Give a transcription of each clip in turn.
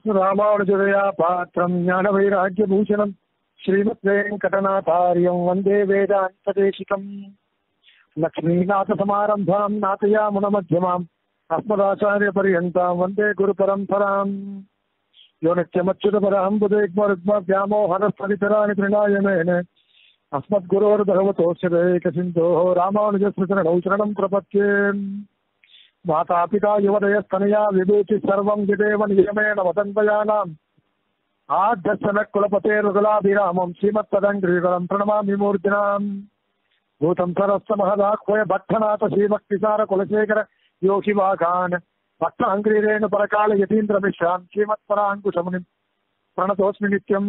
ராமானுஜதயா பாத்திரம் ஞான வைராக்கியபூஷணம் ஸ்ரீமத் வெங்கடநாதாரியம் வந்தே வேதாந்ததேசிகம் லக்ஷ்மீநாதசமாரம்பாம் நாதயாமுனமத்தியமாம் அஸ்மதாச்சாரிய பரியந்தாம் வந்தே குரு பரம்பராம் யோ நித்யமச்சுதபரம் புதேக்மருத்மவ்யாமோஹரஸ்வரிதராணி பிரணாயமேன अस्मद्गुरोर्भगवतोऽस्य दैकसिन्धोः रामानुजस्मृतरणौ शरणं प्रपद्ये माता पिता युवदयस्तनया विभूति सर्वं यदेव नियमेन वदन्वयानाम् आद्यस्य न कुलपतेरुगुलाभिरामं श्रीमत्पदङ्ग्रीगलं प्रणमामि मूर्तिनाम् भूतं सरस्य महदाह्वय भट्टनाथ श्रीभक्तिसार कुलशेखर योगिवाघान् भक्ताङ्ग्रीरेण परकाल यतीन्द्रमिश्रान् श्रीमत्पराङ्कुशमुनिम् प्रणतोऽस्मि नित्यम्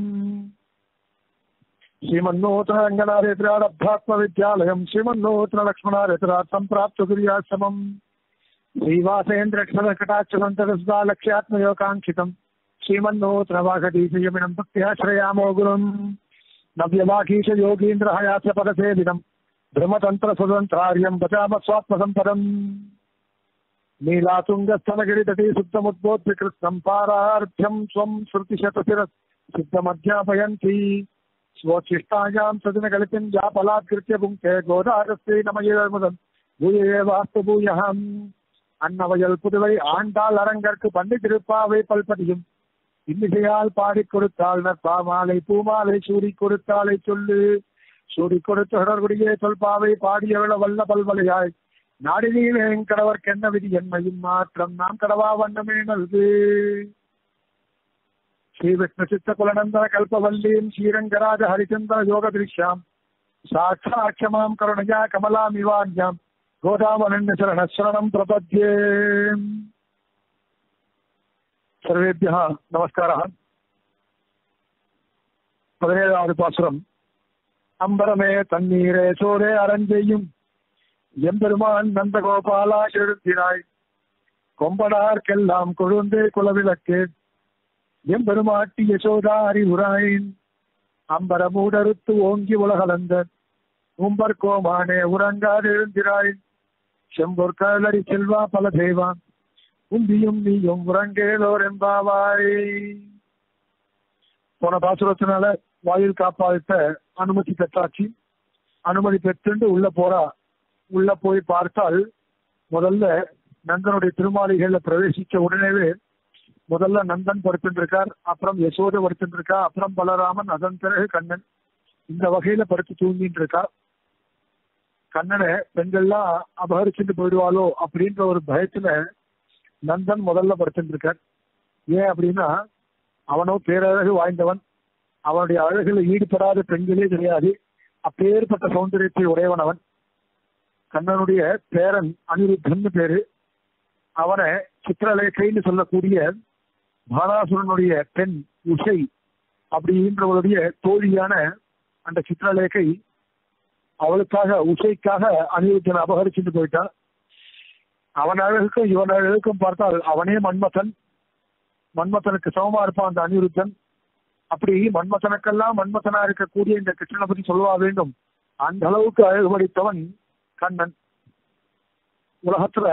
श्रीमन्नूतनरङ्गनारेत्रारब्धात्मविद्यालयम् श्रीमन्नूतनलक्ष्मणारेत्रात् सम्प्राप्त गुर्याश्रमम् श्रीवासेन्द्रक्षरकटाक्षमन्तरसदा लक्ष्यात्मयोगाङ्क्षितम् श्रीमन्नूतनवाघटीशयमिनम् भक्त्या श्रयामो गुरुम् नव्यवागीश योगीन्द्रहयास्य पदसेविनम् ब्रह्मतन्त्रस्वतन्त्रार्यम् भजाम स्वात्मसम्पदम् नीलातुङ्गस्तनगिरितटी सुप्तमुद्बोध्य कृत्स्नम् पारार्थ्यम् स्वम् श्रुतिशतशिरः सिद्धमध्यापयन्ति स्वोच्छिष्टायां सदनगलितिं जापलात्कृत्य पुङ्क्ते गोदारस्ते नमयेमुदन् பூயே வாஸ்து பூயகம் அன்னவயல் புதுவை ஆண்டாள் அரங்கற்கு பண்டி திருப்பாவை பல்பதியும் இன்னிசையால் பாடிக் கொடுத்தாள் நற்பாமாலை பூமாலை சூடி கொடுத்தாலை சொல்லு சூடி கொடுத்த தொடர்புடைய சொல்பாவை பாடியவள வல்ல பல்வலையாய் நாடினீர் கடவர்க்கு என்ன விதி என்மையும் மாற்றம் நாம் கடவா வண்ணமே நல்கு श्रीविष्णुचित्तकुलनन्दन कल्पवल्लीं श्रीरङ्गराज हरिचन्द्र योगदृश्याम् साक्षाक्षमां करुणया कमलामिवान्याम् गोदामनन्यशरणशरणं प्रपद्ये सर्वेभ्यः नमस्कारः பதினேழாவது பாசுரம் அம்பரமே தண்ணீரே சோரே அரஞ்செய்யும் எம்பெருமான் நந்தகோபாலா எழுத்தினாய் கொம்பனார்க்கெல்லாம் கொழுந்தே குலவிளக்கே எம்பெருமாட்டி யசோதா அறிவுராயின் அம்பரமூடறுத்து ஓங்கி உலகளந்த உம்பர் கோமானே உறங்காது எழுந்திராய் செம்பொர் கலரி செல்வா பல தெய்வான் உந்தியும் நீயும் உறங்கேலோர் என்பாவாய் போன பாசுரத்தினால வாயில் காப்பாத்த அனுமதி பெற்றாச்சு அனுமதி பெற்றுண்டு உள்ள போறா உள்ள போய் பார்த்தால் முதல்ல நந்தனுடைய திருமாளிகள்ல பிரவேசிச்ச உடனேவே முதல்ல நந்தன் படுத்துருக்கார் அப்புறம் யசோத படுத்துருக்கா அப்புறம் பலராமன் அதன் பிறகு கண்ணன் இந்த வகையில படுத்து தூங்கிட்டு இருக்கா கண்ணனை பெண்கள்லாம் அபகரிச்சுட்டு போயிடுவாளோ அப்படின்ற ஒரு பயத்துல நந்தன் முதல்ல படுத்துட்டு இருக்கார் ஏன் அப்படின்னா அவனோ பேரழகு வாய்ந்தவன் அவனுடைய அழகுல ஈடுபடாத பெண்களே கிடையாது அப்பேற்பட்ட சௌந்தரியத்தை உடையவன் அவன் கண்ணனுடைய பேரன் அனிருத்தன் பேரு அவனை சித்திரலேகைன்னு சொல்லக்கூடிய பாலாசுரனுடைய பெண் உஷை அப்படின்றவளுடைய தோழியான அந்த சித்திரலேகை அவளுக்காக உஷைக்காக அனிருத்தனை அபகரிச்சுட்டு போயிட்டான் அவன் அழகுக்கும் இவன் அழகுக்கும் பார்த்தால் அவனே மன்மதன் மன்மதனுக்கு சமமா இருப்பான் அந்த அனிருத்தன் அப்படி மன்மதனுக்கெல்லாம் மன்மதனா இருக்கக்கூடிய இந்த கிருஷ்ணனை பத்தி சொல்லவா வேண்டும் அந்த அளவுக்கு அழகு படித்தவன் கண்ணன் உலகத்துல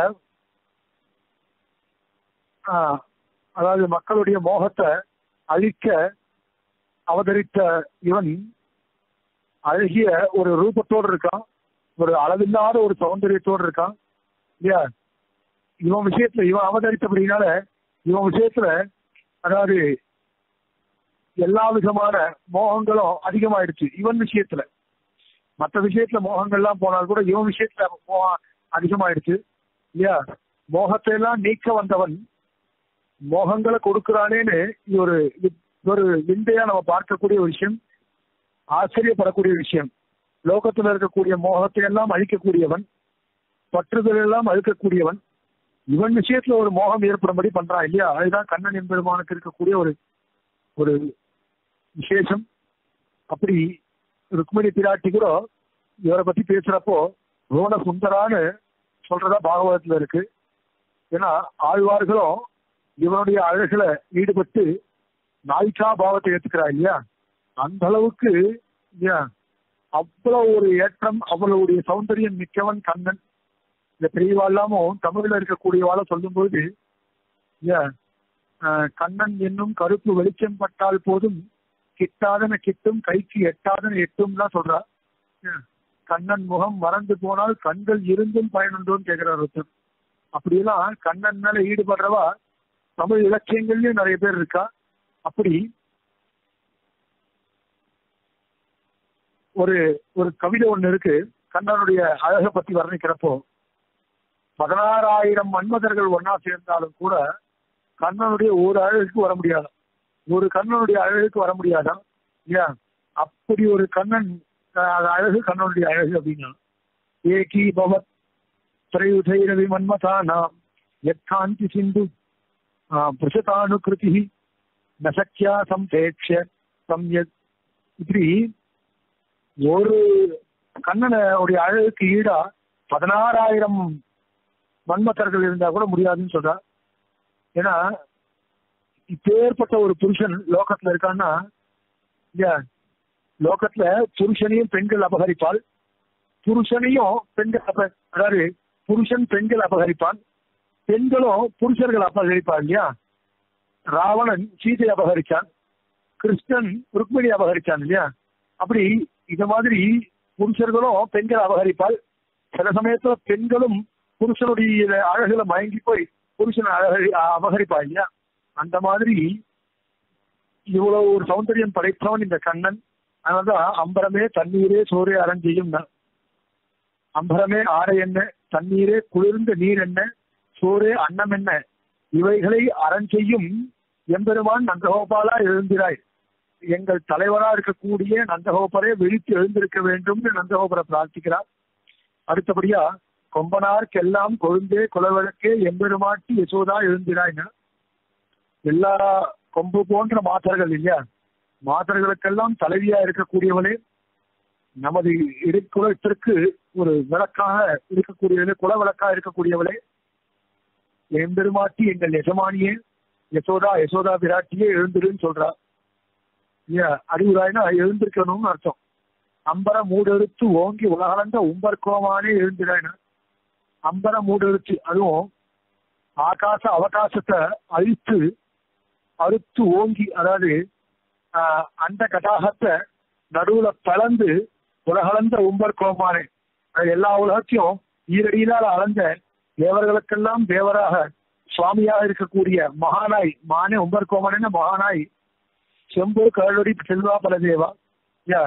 அதாவது மக்களுடைய மோகத்தை அழிக்க அவதரித்த இவன் அழகிய ஒரு ரூபத்தோடு இருக்கான் ஒரு அளவில்லாத ஒரு சௌந்தரியத்தோடு இருக்கான் இல்லையா இவன் விஷயத்துல இவன் அவதரித்தபடினால இவன் விஷயத்துல அதாவது எல்லா விதமான மோகங்களும் அதிகமாயிடுச்சு இவன் விஷயத்துல மற்ற விஷயத்துல மோகங்கள்லாம் போனால் கூட இவன் விஷயத்துல மோகம் அதிகமாயிடுச்சு இல்லையா மோகத்தை எல்லாம் நீக்க வந்தவன் மோகங்களை கொடுக்கிறானேன்னு ஒரு ஒரு விந்தையா நம்ம பார்க்கக்கூடிய ஒரு விஷயம் ஆச்சரியப்படக்கூடிய விஷயம் லோகத்துல இருக்கக்கூடிய மோகத்தை எல்லாம் அழிக்கக்கூடியவன் பற்றுதல் எல்லாம் அழுக்கக்கூடியவன் இவன் விஷயத்துல ஒரு மோகம் ஏற்படும்படி பண்றான் இல்லையா அதுதான் கண்ணன் எம்பெருமானுக்கு இருக்கக்கூடிய ஒரு ஒரு விசேஷம் அப்படி ருக்மிணி பிராட்டி கூட இவரை பத்தி பேசுறப்போ ரோண சுந்தரான்னு சொல்றதா பாகவதத்துல இருக்கு ஏன்னா ஆழ்வார்களும் இவனுடைய அழகுல ஈடுபட்டு நாய்க்கா பாவத்தை ஏத்துக்கிறா இல்லையா அந்த அளவுக்கு இல்லையா அவ்வளவு ஒரு ஏற்றம் அவ்வளவுடைய சௌந்தரியம் மிக்கவன் கண்ணன் இந்த பெரியவா இல்லாமும் தமிழ்ல இருக்கக்கூடியவாள சொல்லும்போது இல்லையா ஆஹ், கண்ணன் என்னும் கருப்பு வெளிச்சம் பட்டால் போதும் கிட்டாதன கிட்டும் கைக்கு எட்டாதன எட்டும்லாம் சொல்றா ஆஹ், கண்ணன் முகம் மறந்து போனால் கண்கள் இருந்தும் பயனுண்டோன்னு கேட்கிறார் ஒருத்தர் அப்படியெல்லாம் கண்ணன் மேல ஈடுபடுறவா தமிழ் இலக்கியங்கள்லயும் நிறைய பேர் இருக்கா அப்படி ஒரு ஒரு கவிதை ஒண்ணு இருக்கு கண்ணனுடைய அழகை பத்தி வர்ணிக்கிறப்போ பதினாறாயிரம் மன்மதர்கள் ஒன்னா சேர்ந்தாலும் கூட கண்ணனுடைய ஒரு அழகுக்கு வர முடியாது ஒரு கண்ணனுடைய அழகுக்கு வர முடியாதா இல்லையா அப்படி ஒரு கண்ணன் அஹ், அது அழகு கண்ணனுடைய அழகு அப்படின்னா ஏகி பவத் திரையுதைரவி மன்மதானாம் யத்தாந்தி சிந்து புருஷதானுகிருதி நசக்கியா சம்பேட்ச சம்யத் இப்படி ஒரு கண்ணனுடைய அழகுக்கு ஈடா பதினாறாயிரம் மன்மத்தர்கள் இருந்தா கூட முடியாதுன்னு சொல்றா ஏன்னா இப்பேற்பட்ட ஒரு புருஷன் லோகத்துல இருக்கான்னா இல்லையா லோகத்துல புருஷனையும் பெண்கள் அபகரிப்பாள் புருஷனையும் பெண்கள் அப அதாவது புருஷன் பெண்கள் அபகரிப்பான் பெண்களும் புருஷர்கள் அபகரிப்பாள் இல்லையா ராவணன் சீதை அபகரிச்சான் கிருஷ்ணன் ருக்மிணி அபகரிச்சான் இல்லையா அப்படி இந்த மாதிரி புருஷர்களும் பெண்கள் அபகரிப்பாள் சில சமயத்துல பெண்களும் புருஷனுடைய அழகுல மயங்கி போய் புருஷன் அழகு அபகரிப்பா இல்லையா அந்த மாதிரி இவ்வளவு ஒரு சௌந்தரியம் படைத்தவன் இந்த கண்ணன் அதனாலதான் அம்பரமே தண்ணீரே சோறே அரஞ்செய்யும் அம்பரமே ஆடை என்ன தண்ணீரே குளிர்ந்த நீர் என்ன சோறே அன்னம் என்ன இவைகளை அறஞ்செய்யும் எம்பெருமான் நந்தகோபாலா எழுந்திராய் எங்கள் தலைவரா இருக்கக்கூடிய நந்தகோபரே விழித்து எழுந்திருக்க வேண்டும் என்று நந்தகோபரை பிரார்த்திக்கிறார் அடுத்தபடியா கொம்பனார்க்கெல்லாம் கொழுந்தே குலவிளக்கே எம்பெருமாட்டி யசோதா எழுந்திராய்னா எல்லா கொம்பு போன்ற மாதர்கள் இல்லையா மாதர்களுக்கெல்லாம் தலைவியா இருக்கக்கூடியவளே நமது இடைக்குலத்திற்கு ஒரு விளக்காக இருக்கக்கூடியவளே குல விளக்கா இருக்கக்கூடியவளே எம்பெருமாட்டி எங்கள் எஜமானியே யசோதா யசோதா விராட்டியே எழுந்திருன்னு சொல்றா இல்லையா அறிவுராய்னா எழுந்திருக்கணும்னு அர்த்தம் அம்பர மூடெடுத்து ஓங்கி உலகளந்த உம்பர்கோமானே எழுந்திராய்னா அம்பர மூடெடுத்து அதுவும் ஆகாச அவகாசத்தை அழித்து அறுத்து ஓங்கி அதாவது ஆஹ், அந்த கடாகத்தை நடுவுல பலந்து உலகளந்த உம்பர் கோமானே அது எல்லா உலகத்தையும் ஈரடியினால் அளந்த தேவர்களுக்கெல்லாம் தேவராக சுவாமியாக இருக்கக்கூடிய மகானாய் மானே உம்பர் கோமானே மகானாய் செம்பு கருளடி செல்வா பலதேவா யா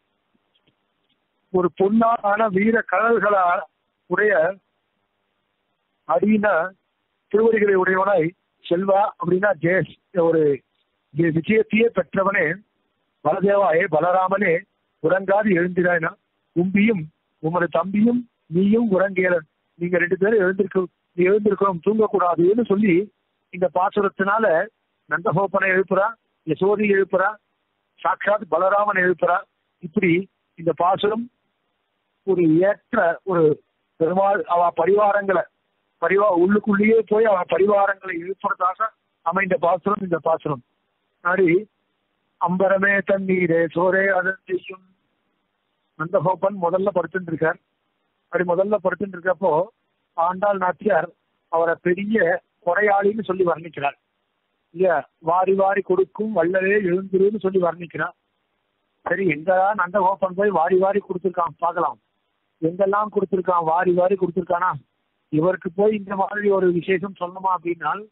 ஒரு பொன்னான வீர கடல்களா உடைய அடியின திருவடிகளை உடையவனாய் செல்வா அப்படின்னா ஜெயஸ் ஒரு வி- விஜயத்தையே பெற்றவனே பலதேவாயே பலராமனே உறங்காது எழுந்திராய்னா உம்பியும் உமது தம்பியும் நீயும் உறங்கேலன் நீங்க ரெண்டு பேரும் எழுந்திருக்க நீ எழுந்திருக்கணும் தூங்கக்கூடாதுன்னு சொல்லி இந்த பாசுரத்தினால நந்தகோபனை எழுப்புறா யசோதி எழுப்புறா சாட்சாத் பலராமன் எழுப்புறா இப்படி இந்த பாசுரம் ஒரு ஏற்ற ஒரு பெருமாள் அவ பரிவாரங்களை பரிவா உள்ளுக்குள்ளேயே போய் அவ பரிவாரங்களை எழுப்புறதாக அமைந்த பாசுரம் இந்த பாசுரம் அப்படி அம்பரமே தண்ணீரே சோரே அதன் செய்யும் நந்தகோபன் முதல்ல படுத்துட்டு இருக்கார் அப்படி முதல்ல படுத்துட்டு இருக்கப்போ ஆண்டாள் நாச்சியார் அவரை பெரிய கொடையாளின்னு சொல்லி வர்ணிக்கிறார் இல்லையா வாரி வாரி கொடுக்கும் வள்ளலே எழுந்திருன்னு சொல்லி வர்ணிக்கிறார் சரி எங்கதான் நந்தகோபன் போய் வாரி வாரி கொடுத்துருக்கான் பார்க்கலாம் எங்கெல்லாம் கொடுத்துருக்கான் வாரி வாரி கொடுத்துருக்கானா இவருக்கு போய் இந்த மாதிரி ஒரு விசேஷம் சொல்லணுமா அப்படின்னால்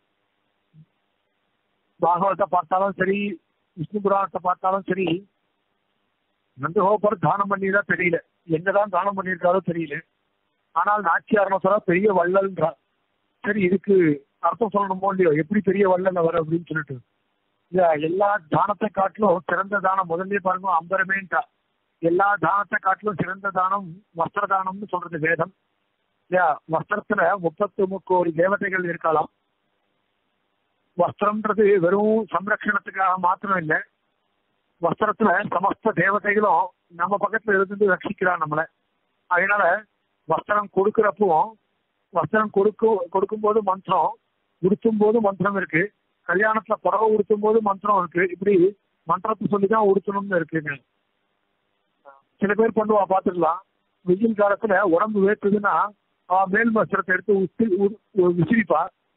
பாகவத்தை பார்த்தாலும் சரி விஷ்ணு புராணத்தை பார்த்தாலும் சரி நந்தகோபர் தானம் பண்ணிதான் தெரியல எங்கதான் தானம் பண்ணியிருக்காரோ தெரியல ஆனால் நாச்சியார் சொல்ல பெரிய வள்ளல்ன்றா சரி இதுக்கு அர்த்தம் சொல்லணுமோ இல்லையோ எப்படி பெரிய வள்ளல் அவர் அப்படின்னு சொல்லிட்டு இல்ல எல்லா தானத்தை காட்டிலும் சிறந்த தானம் முதல்ல பாருங்க அம்பரமேன்றா எல்லா தானத்தை காட்டிலும் சிறந்த தானம் வஸ்திர தானம்னு சொல்றது வேதம் இல்லையா வஸ்திரத்துல முப்பத்து முக்கோடி தேவதைகள் இருக்கலாம் வஸ்திரம்ன்றது வெறும் சம்ரட்சணத்துக்காக மாத்திரம் இல்லை வஸ்திரத்துல சமஸ்த தேவதைகளும் நம்ம பக்கத்துல இருந்து ரட்சிக்கிறா நம்மள அதனால வஸ்திரம் கொடுக்கிறப்போ வஸ்திரம் கொடுக்கும் கொடுக்கும் போது மந்திரம் உடுத்தும் போது மந்திரம் இருக்கு கல்யாணத்துல புடவை உடுத்தும் போது மந்திரம் இருக்கு இப்படி மந்திரத்தை சொல்லிதான் உடுத்தணும்னு இருக்குங்க சில பேர் பண்ணுவா பாத்துக்கலாம் வெயில் காலத்துல உடம்பு வேற்றுதுன்னா அவன் மேல் வஸ்திரத்தை எடுத்து உத்து உ- உ- விசிறிப்பா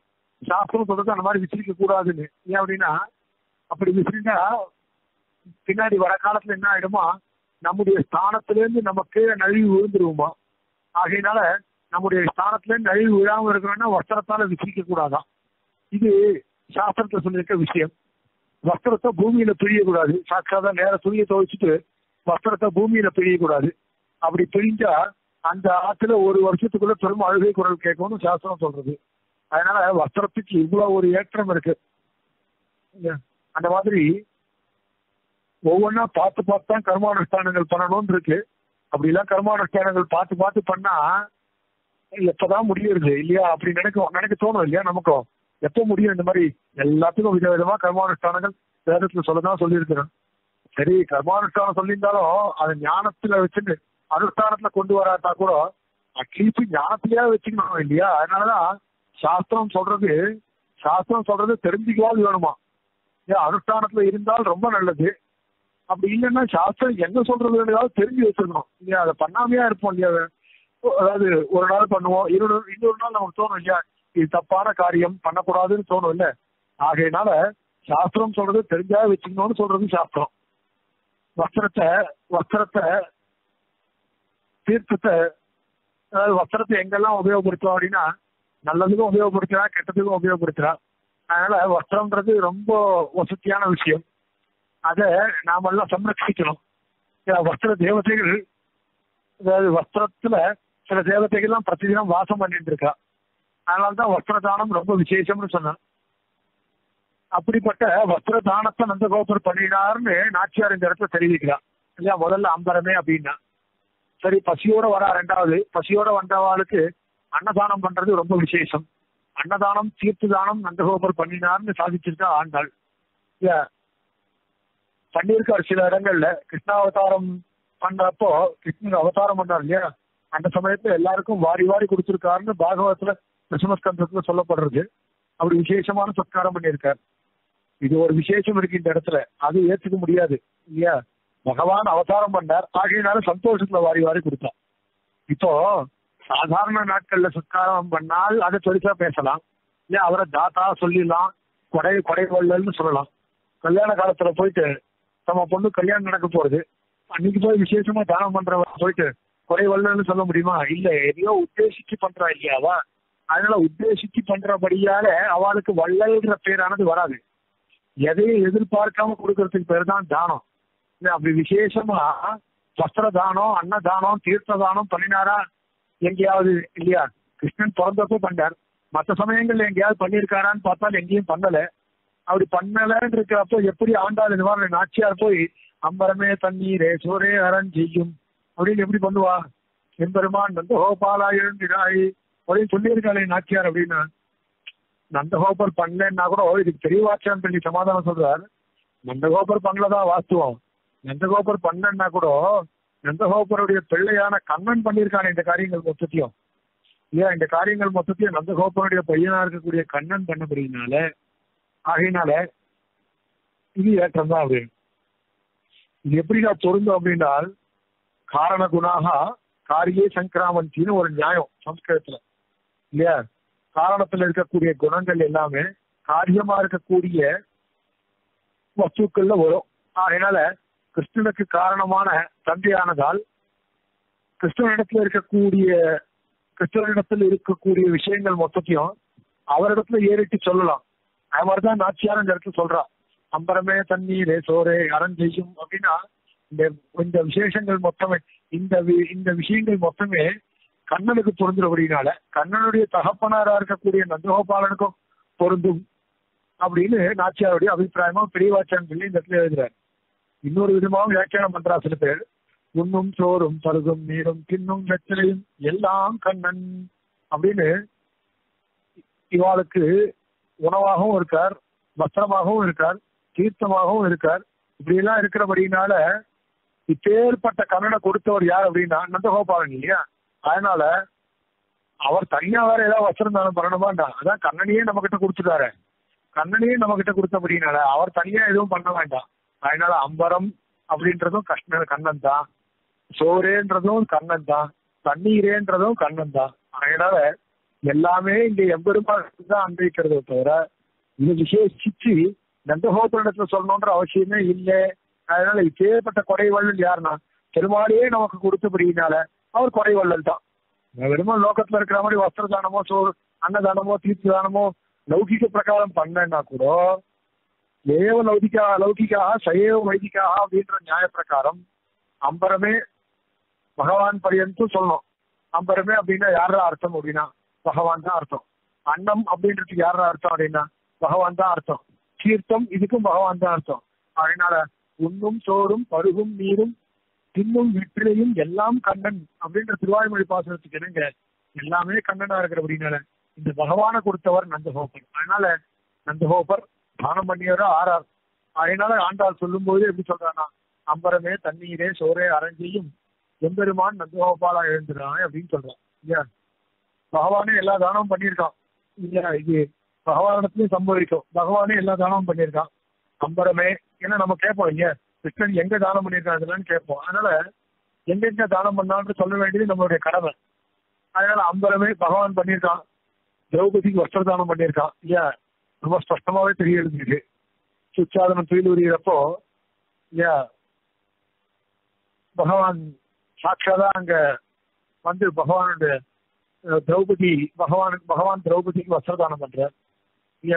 சாஸ்திரம் சொல்றது அந்த மாதிரி விசிரிக்க கூடாதுன்னு ஏன் அப்படின்னா அப்படி விசிறினா பின்னாடி வர காலத்துல என்ன ஆயிடுமா நம்முடைய ஸ்தானத்திலேருந்து நமக்கு நழுவி விழுந்துருவோமா ஆகையினால நம்முடைய ஸ்தானத்திலேருந்து நழுவி விழாம இருக்கணும்னா வஸ்திரத்தால விசிரிக்க கூடாதான் இது சாஸ்திரத்துல சொல்லியிருக்க விஷயம் வஸ்திரத்தை பூமியில பிழியக்கூடாது சாட்சாதா நேர துணியை துவைச்சிட்டு வஸ்திரத்தை பூமியில பிழியக்கூடாது அப்படி பிழிஞ்சா அந்த ஆத்துல ஒரு வருஷத்துக்குள்ள பெரும் அழுகை குரல் கேட்கும்னு சாஸ்திரம் சொல்றது அதனால வஸ்திரத்துக்கு இவ்வளவு ஒரு ஏற்றம் இருக்கு இல்லையா? அந்த மாதிரி ஒவ்வொன்றா பார்த்து பார்த்து தான் கர்மானுஷ்டானங்கள் பண்ணணும்னு இருக்கு அப்படிலாம் கர்மானுஷ்டானங்கள் பார்த்து பார்த்து பண்ணா எப்பதான் முடியுது இல்லையா அப்படி நினைக்க நினைக்க தோணும் இல்லையா நமக்கும் எப்போ முடியும் இந்த மாதிரி எல்லாத்துக்கும் விதவிதமா கர்மானுஷ்டானங்கள் வேதத்துல சொல்லதான் சொல்லியிருக்கிறேன் சரி கர்மானுஷ்டானம் சொல்லியிருந்தாலும் அது ஞானத்துல வச்சுட்டு அனுஷ்டானத்துல கொண்டு வராட்டா கூட அட்லீஸ்ட் ஞானத்திலேயே வச்சுக்கணும் இல்லையா அதனாலதான் சாஸ்திரம் சொல்றது சாஸ்திரம் சொல்றது தெரிஞ்சுக்கவாது வேணுமா ஏன் அனுஷ்டானத்துல இருந்தால் ரொம்ப நல்லது அப்படி இல்லைன்னா சாஸ்திரம் என்ன சொல்றது வேண்டியதாவது தெரிஞ்சு வச்சிருக்கணும் இல்லையா அதை பண்ணாமையா இருப்போம் இல்லையா அதாவது ஒரு நாள் பண்ணுவோம் இன்னொரு இன்னொரு நாள் நமக்கு தோணும் இல்லையா இது தப்பான காரியம் பண்ணக்கூடாதுன்னு தோணும் இல்ல ஆகையினால சாஸ்திரம் சொல்றது தெரிஞ்சா வச்சுக்கணும்னு சொல்றது சாஸ்திரம் வஸ்திரத்தை வஸ்திரத்தை தீர்த்தத்தை அதாவது வஸ்திரத்தை எங்கெல்லாம் உபயோகப்படுத்துவோம் அப்படின்னா நல்லதுக்கும் உபயோகப்படுத்துறா கெட்டதுக்கும் உபயோகப்படுத்துறா அதனால வஸ்திரம்ன்றது ரொம்ப வசதியான விஷயம் அதை நாமெல்லாம் சம்ரட்சிக்கணும் ஏன்னா வஸ்திர தேவதைகள் அதாவது வஸ்திரத்துல சில தேவதைகள்லாம் பிரதிதினம் வாசம் பண்ணிட்டு இருக்கா அதனாலதான் வஸ்திர தானம் ரொம்ப விசேஷம்னு சொன்னேன் அப்படிப்பட்ட வஸ்திர தானத்தை நந்தகோபர் பண்ணினார்னு நாச்சியார் இந்த இடத்துல தெரிவிக்கிறார் இல்லையா முதல்ல அம்பரமே அப்படின்னா சரி பசியோட வரா ரெண்டாவது பசியோட வந்தவாளுக்கு அன்னதானம் பண்றது ரொம்ப விசேஷம் அன்னதானம் தீர்த்து தானம் நந்தகோபர் பண்ணினார்னு சாதிச்சிருக்கா ஆண்டாள் இல்லையா பண்ணியிருக்கார் சில இடங்கள்ல கிருஷ்ணாவதாரம் பண்றப்போ கிருஷ்ணன் அவதாரம் பண்ணார் இல்லையா அந்த சமயத்துல எல்லாருக்கும் வாரி வாரி கொடுத்திருக்காருன்னு பாகவத்துல கிருஷ்ணஸ்கந்தத்துல சொல்லப்படுறது அப்படி விசேஷமான சத்காரம் பண்ணியிருக்கார் இது ஒரு விசேஷம் இருக்கு இந்த இடத்துல அது ஏத்துக்க முடியாது இல்லையா பகவான் அவதாரம் பண்ணார் ஆகையினால சந்தோஷத்துல வாரி வாரி கொடுத்தார் இப்போ சாதாரண நாட்கள்ல சத்காரம் பண்ணால் அதை பெருசா பேசலாம் இல்ல அவரை தாத்தா சொல்லிடலாம் கொடை கொடை வள்ளல்னு சொல்லலாம் கல்யாண காலத்துல போயிட்டு நம்ம பொண்ணு கல்யாணம் நடக்க போறது அன்னைக்கு போய் விசேஷமா தானம் பண்றவ போயிட்டு கொடை வள்ளல்னு சொல்ல முடியுமா இல்ல எதையோ உத்தேசிச்சு பண்றா இல்லையாவா அதனால உத்தேசிச்சு பண்றபடியால அவளுக்கு வள்ளல்ன்ற பேரானது வராது எதையும் எதிர்பார்க்காம கொடுக்கறதுக்கு பேர் தான் தானம் இல்ல அப்படி விசேஷமா வஸ்திர தானம் அன்னதானம் தீர்த்த தானம் பண்ணினாரா எங்கேயாவது இல்லையா கிருஷ்ணன் பிறந்தப்போ பண்ணார் மற்ற சமயங்கள்ல எங்கேயாவது பண்ணியிருக்காரான்னு பார்த்தால் எங்கேயும் பண்ணல அப்படி பண்ணலன்னு இருக்கிறப்போ எப்படி ஆண்டாள் நிவாரண நாச்சியார் போய் அம்பரமே தண்ணீரே சோரே அரண் செய்யும் அப்படின்னு எப்படி பண்ணுவா எம்பெருமான் நந்தகோபாலா எழுந்திராய் அப்படின்னு சொல்லியிருக்காளே நாச்சியார் அப்படின்னா நந்தகோபர் பண்ணலன்னா கூட இதுக்கு தெரியவாச்சான்னு சொல்லி சமாதானம் சொல்றார் நந்தகோபர் பண்ணலதான் வாஸ்துவம் நந்தகோபர் பண்ணலன்னா கூட நந்தகோபருடைய பிள்ளையான கண்ணன் பண்ணியிருக்கானே இந்த காரியங்கள் மொத்தத்தையும் இல்லையா இந்த காரியங்கள் மொத்தத்தையும் நந்தகோபருடைய பையனா இருக்கக்கூடிய கண்ணன் பண்ணபடினால ஆகையினால இது ஏற்றம் தான் அப்படின்னு இது எப்படிடா பொருந்தும் அப்படின்னால் காரண குணாக காரியே சங்கிராமந்தின்னு ஒரு நியாயம் சம்ஸ்கிருதத்துல இல்லையா காரணத்துல இருக்கக்கூடிய குணங்கள் எல்லாமே காரியமா இருக்கக்கூடிய வஸ்துக்கள்ல வரும் அதனால கிருஷ்ணனுக்கு காரணமான தந்தையானதால் கிருஷ்ணனிடத்துல இருக்கக்கூடிய கிருஷ்ணனிடத்தில் இருக்கக்கூடிய விஷயங்கள் மொத்தத்தையும் அவரிடத்துல ஏறிட்டு சொல்லலாம் அது மாதிரிதான் நாச்சியார் இந்த இடத்துல சொல்றா அம்பரமே தண்ணீரே சோரே அரண் செய்யும் அப்படின்னா இந்த இந்த விசேஷங்கள் மொத்தமே இந்த வி- இந்த விஷயங்கள் மொத்தமே கண்ணனுக்கு பொருந்துறபடினால கண்ணனுடைய தகப்பனாரா இருக்கக்கூடிய நந்தகோபாலனுக்கும் பொருந்தும் அப்படின்னு நாச்சியாருடைய அபிப்பிராயமா பெரியவாச்சான் சொல்லி இந்த இடத்துல எழுதுறாரு இன்னொரு விதமாகவும் வியாக்கியானம் பண்றா சில பேர் உண்ணும் சோறும் பருகும் நீரும் தின்னும் வெற்றிலையும் எல்லாம் கண்ணன் அப்படின்னு இவாளுக்கு உணவாகவும் இருக்கார் வஸ்திரமாகவும் இருக்கார் தீர்த்தமாகவும் இருக்கார் இப்படி எல்லாம் இருக்கிறபடினால இப்பேற்பட்ட கண்ணனை கொடுத்தவர் யார் அப்படின்னா நந்தகோபாலன் இல்லையா அதனால அவர் தனியா வேற ஏதாவது வஸ்திரம் தானம் பண்ணணுமாண்டா அதான் கண்ணனையே நம்ம கிட்ட கொடுத்துட்டாரு கண்ணனையே நம்ம கிட்ட கொடுத்தபடினால அவர் தனியா எதுவும் பண்ண வேண்டாம் அதனால அம்பரம் அப்படின்றதும் கஷ்ண கண்ணன் தான் சோறேன்றதும் கண்ணன் தான் தண்ணீரேன்றதும் கண்ணன் தான் அதனால எல்லாமே இங்க எம்பெருமாள் தான் அன்பிக்கிறத தவிர இது விசேஷிச்சு நந்தகோபுரத்துல சொல்லணுன்ற அவசியமே இல்லை அதனால இப்பேற்பட்ட கொடைவள்ளல் யாருன்னா பெருமாளையே நமக்கு கொடுத்தபடினால அவர் கொடைவள்ளல் தான் வெறும லோகத்துல இருக்கிற மாதிரி வஸ்திர தானமோ சோறு அன்னதானமோ தீர்த்த தானமோ லௌகிக பிரகாரம் பண்ணேன்னா கூட ஏவ லௌகிகா லௌகிக்காக சயேவ வைதிக்காக அப்படின்ற நியாய பிரகாரம் அம்பரமே பகவான் பரியந்தும் சொல்லணும் அம்பரமே அப்படின்னா யாரா அர்த்தம் அப்படின்னா பகவான் தான் அர்த்தம் அன்னம் அப்படின்றதுக்கு யாரா அர்த்தம் அப்படின்னா பகவான் தான் அர்த்தம் தீர்த்தம் இதுக்கும் பகவான் தான் அர்த்தம் அதனால உண்ணும் சோறும் பருகும் நீரும் தின்னும் வெற்றிலையும் எல்லாம் கண்ணன் அப்படின்ற திருவாய்மொழி பாசனத்துக்கு என்னங்க எல்லாமே கண்ணனா இருக்கிற அப்படின்னால இந்த பகவானை கொடுத்தவர் நந்தகோபர் அதனால நந்தகோபர் தானம் பண்ணியவரோ ஆறார் அதனால ஆண்டாள் சொல்லும் போது எப்படி சொல்றான்னா அம்பரமே தண்ணீரே சோரே அரஞ்சையும் எம்பெருமான் நந்தகோபாலா எழுந்துறான் அப்படின்னு சொல்றான் இல்லையா பகவானே எல்லா தானமும் பண்ணியிருக்கான் இல்லையா இது பகவானிடத்துலயும் சம்பவிக்கும் பகவானே எல்லா தானமும் பண்ணியிருக்கான் அம்பரமே ஏன்னா நம்ம கேட்போம் இல்லையா கிருஷ்ணன் எங்க தானம் பண்ணியிருக்கான் இதெல்லாம் கேட்போம் அதனால எங்கெங்க தானம் பண்ணான்னு சொல்ல வேண்டியது நம்மளுடைய கடமை அதனால அம்பரமே பகவான் பண்ணியிருக்கான் திரௌபதிக்கு வஸ்திர தானம் பண்ணியிருக்கான் இல்லையா ரொம்ப ஸ்பஷ்டமாவே தெரிய எழுதிருக்கு சுச்சாதனம் துயில் உரியறப்போ இல்லையா பகவான் சாட்சாதா அங்க வந்து பகவானுடைய அஹ், திரௌபதி பகவானுக்கு பகவான் திரௌபதிக்கு வஸ்திரதானம் பண்றார் இல்லையா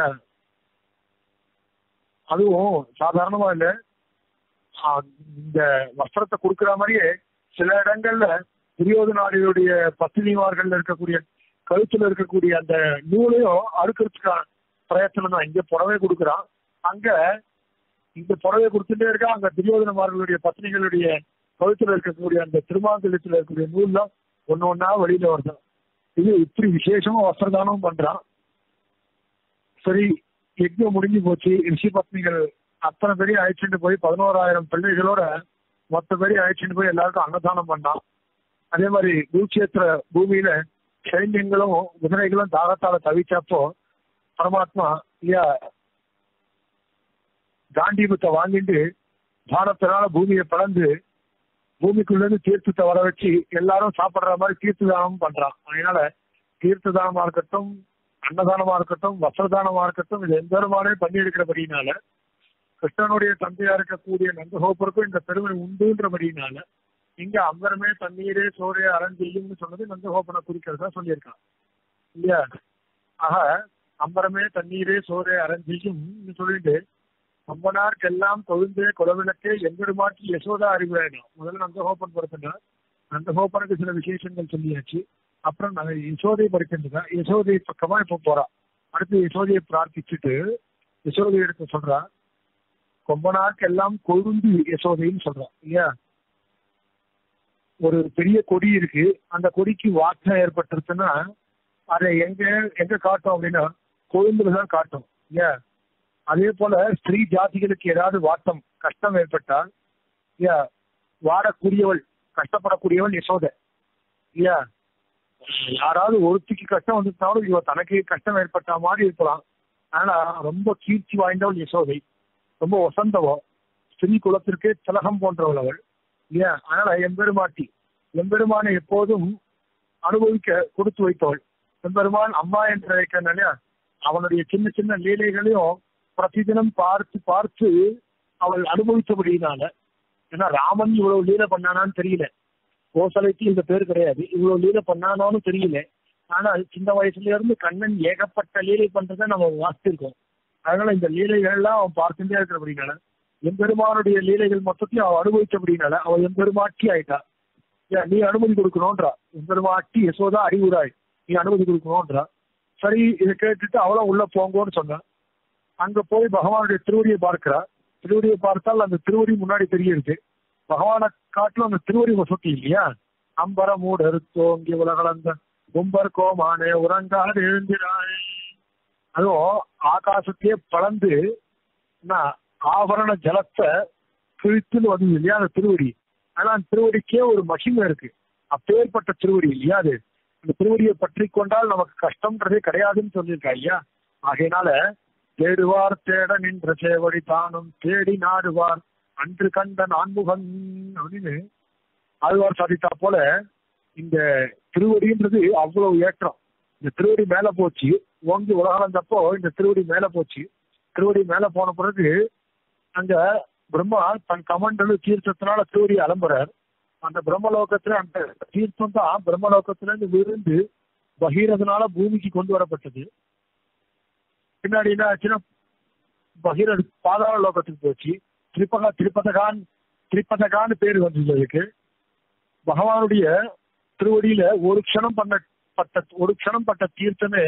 அதுவும் சாதாரணமா இல்ல ஆஹ், இந்த வஸ்திரத்தை கொடுக்கிற மாதிரியே சில இடங்கள்ல துரியோதனாரியுடைய பத்தினிமார்கள் இருக்கக்கூடிய கழுத்துல இருக்கக்கூடிய அந்த நூலையும் அறுக்கிறதுக்கான பிரயத்தனம் தான் இங்க புடவை கொடுக்குறான் அங்க இந்த புடவை கொடுத்துட்டே இருக்கா அங்க துரியோதனமார்களுடைய பத்னிகளுடைய கழுத்துல இருக்கக்கூடிய அந்த திருமாங்கலத்துல இருக்கக்கூடிய நூல்லாம் ஒண்ணு ஒண்ணா வெளியில வருது இது இப்படி விசேஷமா வஸ்திரதானம் பண்றான் சரி யஜ்யம் முடிஞ்சு போச்சு ரிஷி பத்னிகள் அத்தனை பேரையும் அழைச்சிட்டு போய் பதினோராயிரம் பிள்ளைகளோட மொத்த பேரையும் அழைச்சிட்டு போய் எல்லாருக்கும் அன்னதானம் பண்ணான் அதே மாதிரி குருட்சேத்திர பூமியில சைன்யங்களும் குதிரைகளும் தாகத்தால தவிச்சப்போ பரமாத்மா இல்லையா காண்டீபத்தை வாங்கிட்டு பாரத்தினால பூமியை பிளந்து பூமிக்குள்ள இருந்து தீர்த்தத்தை வர வச்சு எல்லாரும் சாப்பிடுற மாதிரி தீர்த்த தானம் பண்றான் அதனால தீர்த்த தானமா இருக்கட்டும் அன்னதானமா இருக்கட்டும் வஸ்திரதானமா இருக்கட்டும் இது எந்த விதமானே பண்ணி இருக்கிறபடினால கிருஷ்ணனுடைய தந்தையா இருக்கக்கூடிய நந்தகோபருக்கும் இந்த பெருமை உண்டுன்றபடினால இங்க அம்பரமே தண்ணீரே சோரே அரஞ்செய்யும்னு சொன்னது நந்தகோபனை குறிக்கிறதா சொல்லியிருக்கான் இல்லையா ஆக அம்பரமே தண்ணீரே சோரே அரஞ்செய்யும் சொல்லிட்டு அம்பனார்க்கெல்லாம் கொழுந்தே குலவிளக்கே எங்கெடுமாற்றி யசோதா அறிவுறாயிடும் முதல்ல நந்தகோபன் படுத்தினார் நந்தகோபனுக்கு சில விசேஷங்கள் சொல்லியாச்சு அப்புறம் நாங்க யசோதை படிக்கின்றதா யசோதை பக்கமா இப்ப போறா அடுத்து யசோதையை பிரார்த்திச்சுட்டு யசோதை எடுத்து சொல்றா கொம்பனார்க்கெல்லாம் கொழுந்து யசோதைன்னு சொல்றா இல்லையா ஒரு பெரிய கொடி இருக்கு அந்த கொடிக்கு வாட்டம் ஏற்பட்டுருச்சுன்னா அதை எங்க எங்க காட்டும் அப்படின்னா கொழுந்துல தான் காட்டும் இல்லையா அதே போல ஸ்திரீ ஜாதிகளுக்கு ஏதாவது வாட்டம் கஷ்டம் ஏற்பட்டால் இல்லையா வாடக்கூடியவள் கஷ்டப்படக்கூடியவள் யசோதை இல்லையா யாராவது ஒருத்திக்கு கஷ்டம் வந்துட்டாலும் இவ தனக்கு கஷ்டம் ஏற்பட்ட மாதிரி இருக்கலாம் ஆனா ரொம்ப கீர்த்தி வாய்ந்தவள் யசோதை ரொம்ப வசந்தவோ ஸ்திரீ குலத்திற்கே திலகம் போன்றவள் அவள் இல்லையா அதனால எம்பெருமாட்டி எம்பெருமானை எப்போதும் அனுபவிக்க கொடுத்து வைத்தவள் எம்பெருமான் அம்மா என்று அழைக்கிறான் இல்லையா அவனுடைய சின்ன சின்ன லீலைகளையும் பிரதிதினம் பார்த்து பார்த்து அவள் அனுபவித்தபடியினால ஏன்னா ராமன் இவ்வளவு லீலை பண்ணானான்னு தெரியல கோசலைக்கு இந்த பேர் கிடையாது இவ்வளவு லீலை பண்ணானோன்னு தெரியல ஆனால் சின்ன வயசுல இருந்து கண்ணன் ஏகப்பட்ட லீலை பண்றதை நம்ம வாசித்திருக்கோம் அதனால இந்த லீலைகள் எல்லாம் அவன் பார்த்துட்டே இருக்கிறபடினால எம்பெருமானுடைய லீலைகள் மொத்தத்தையும் அவன் அனுபவிச்சபடினால அவன் எம்பெருமாட்டி ஆயிட்டா ஏன் நீ அனுமதி கொடுக்கணும்ன்றா எம்பெருமாட்டி யசோதா அறிவுராய் நீ அனுமதி கொடுக்கணும்ன்றா சரி இதை கேட்டுட்டு அவளும் உள்ள போங்கன்னு சொன்னான் அங்க போய் பகவானுடைய திருவடியை பார்க்கிறா திருவடியை பார்த்தால் அந்த திருவடி முன்னாடி தெரியுது பகவானை காட்டிலும் அந்த திருவடி வசதி இல்லையா அம்பர மூடர் தோங்கி உலகளந்த கும்பர் கோமானே உறங்காது எழுந்திராய் அதுவும் ஆகாசத்தையே பழந்து என்ன, ஆபரண ஜலத்தை கிழித்துன்னு வந்து இல்லையா அந்த திருவடி ஆனா அந்த திருவடிக்கே ஒரு மகிமை இருக்கு அப்பேற்பட்ட திருவடி இல்லையா அது அந்த திருவடியை பற்றி கொண்டால் நமக்கு கஷ்டம்ன்றதே கிடையாதுன்னு சொல்லியிருக்கா ஐயா ஆகையினால தேடுவார் தேட நின்ற சேவடி தானும் தேடி நாடுவார் அன்று கண்ட நான்முகன் அப்படின்னு ஆழ்வார் சாதித்தா போல இந்த திருவடின்றது அவ்வளவு ஏற்றம் இந்த திருவடி மேல போச்சு ஓங்கி உலகளந்தப்போ இந்த திருவடி மேல போச்சு திருவடி மேல போன பிறகு அங்க பிரம்மா தன் கமண்டலு தீர்த்தத்தினால திருவடி அலம்புறார் அந்த பிரம்மலோகத்துல அந்த தீர்த்தம் தான் பிரம்மலோகத்துல இருந்து விழுந்து பகீரதனால பூமிக்கு கொண்டு வரப்பட்டது பின்னாடி என்ன ஆச்சுன்னா பகீரத் பாதாள லோகத்துக்கு போச்சு திரிபகா திரிபதகான் திரிபதகான்னு பேர் வந்தது அதுக்கு பகவானுடைய திருவடியில ஒரு க்ஷணம் பண்ண பட்ட ஒரு க்ஷணம் பட்ட தீர்த்தமே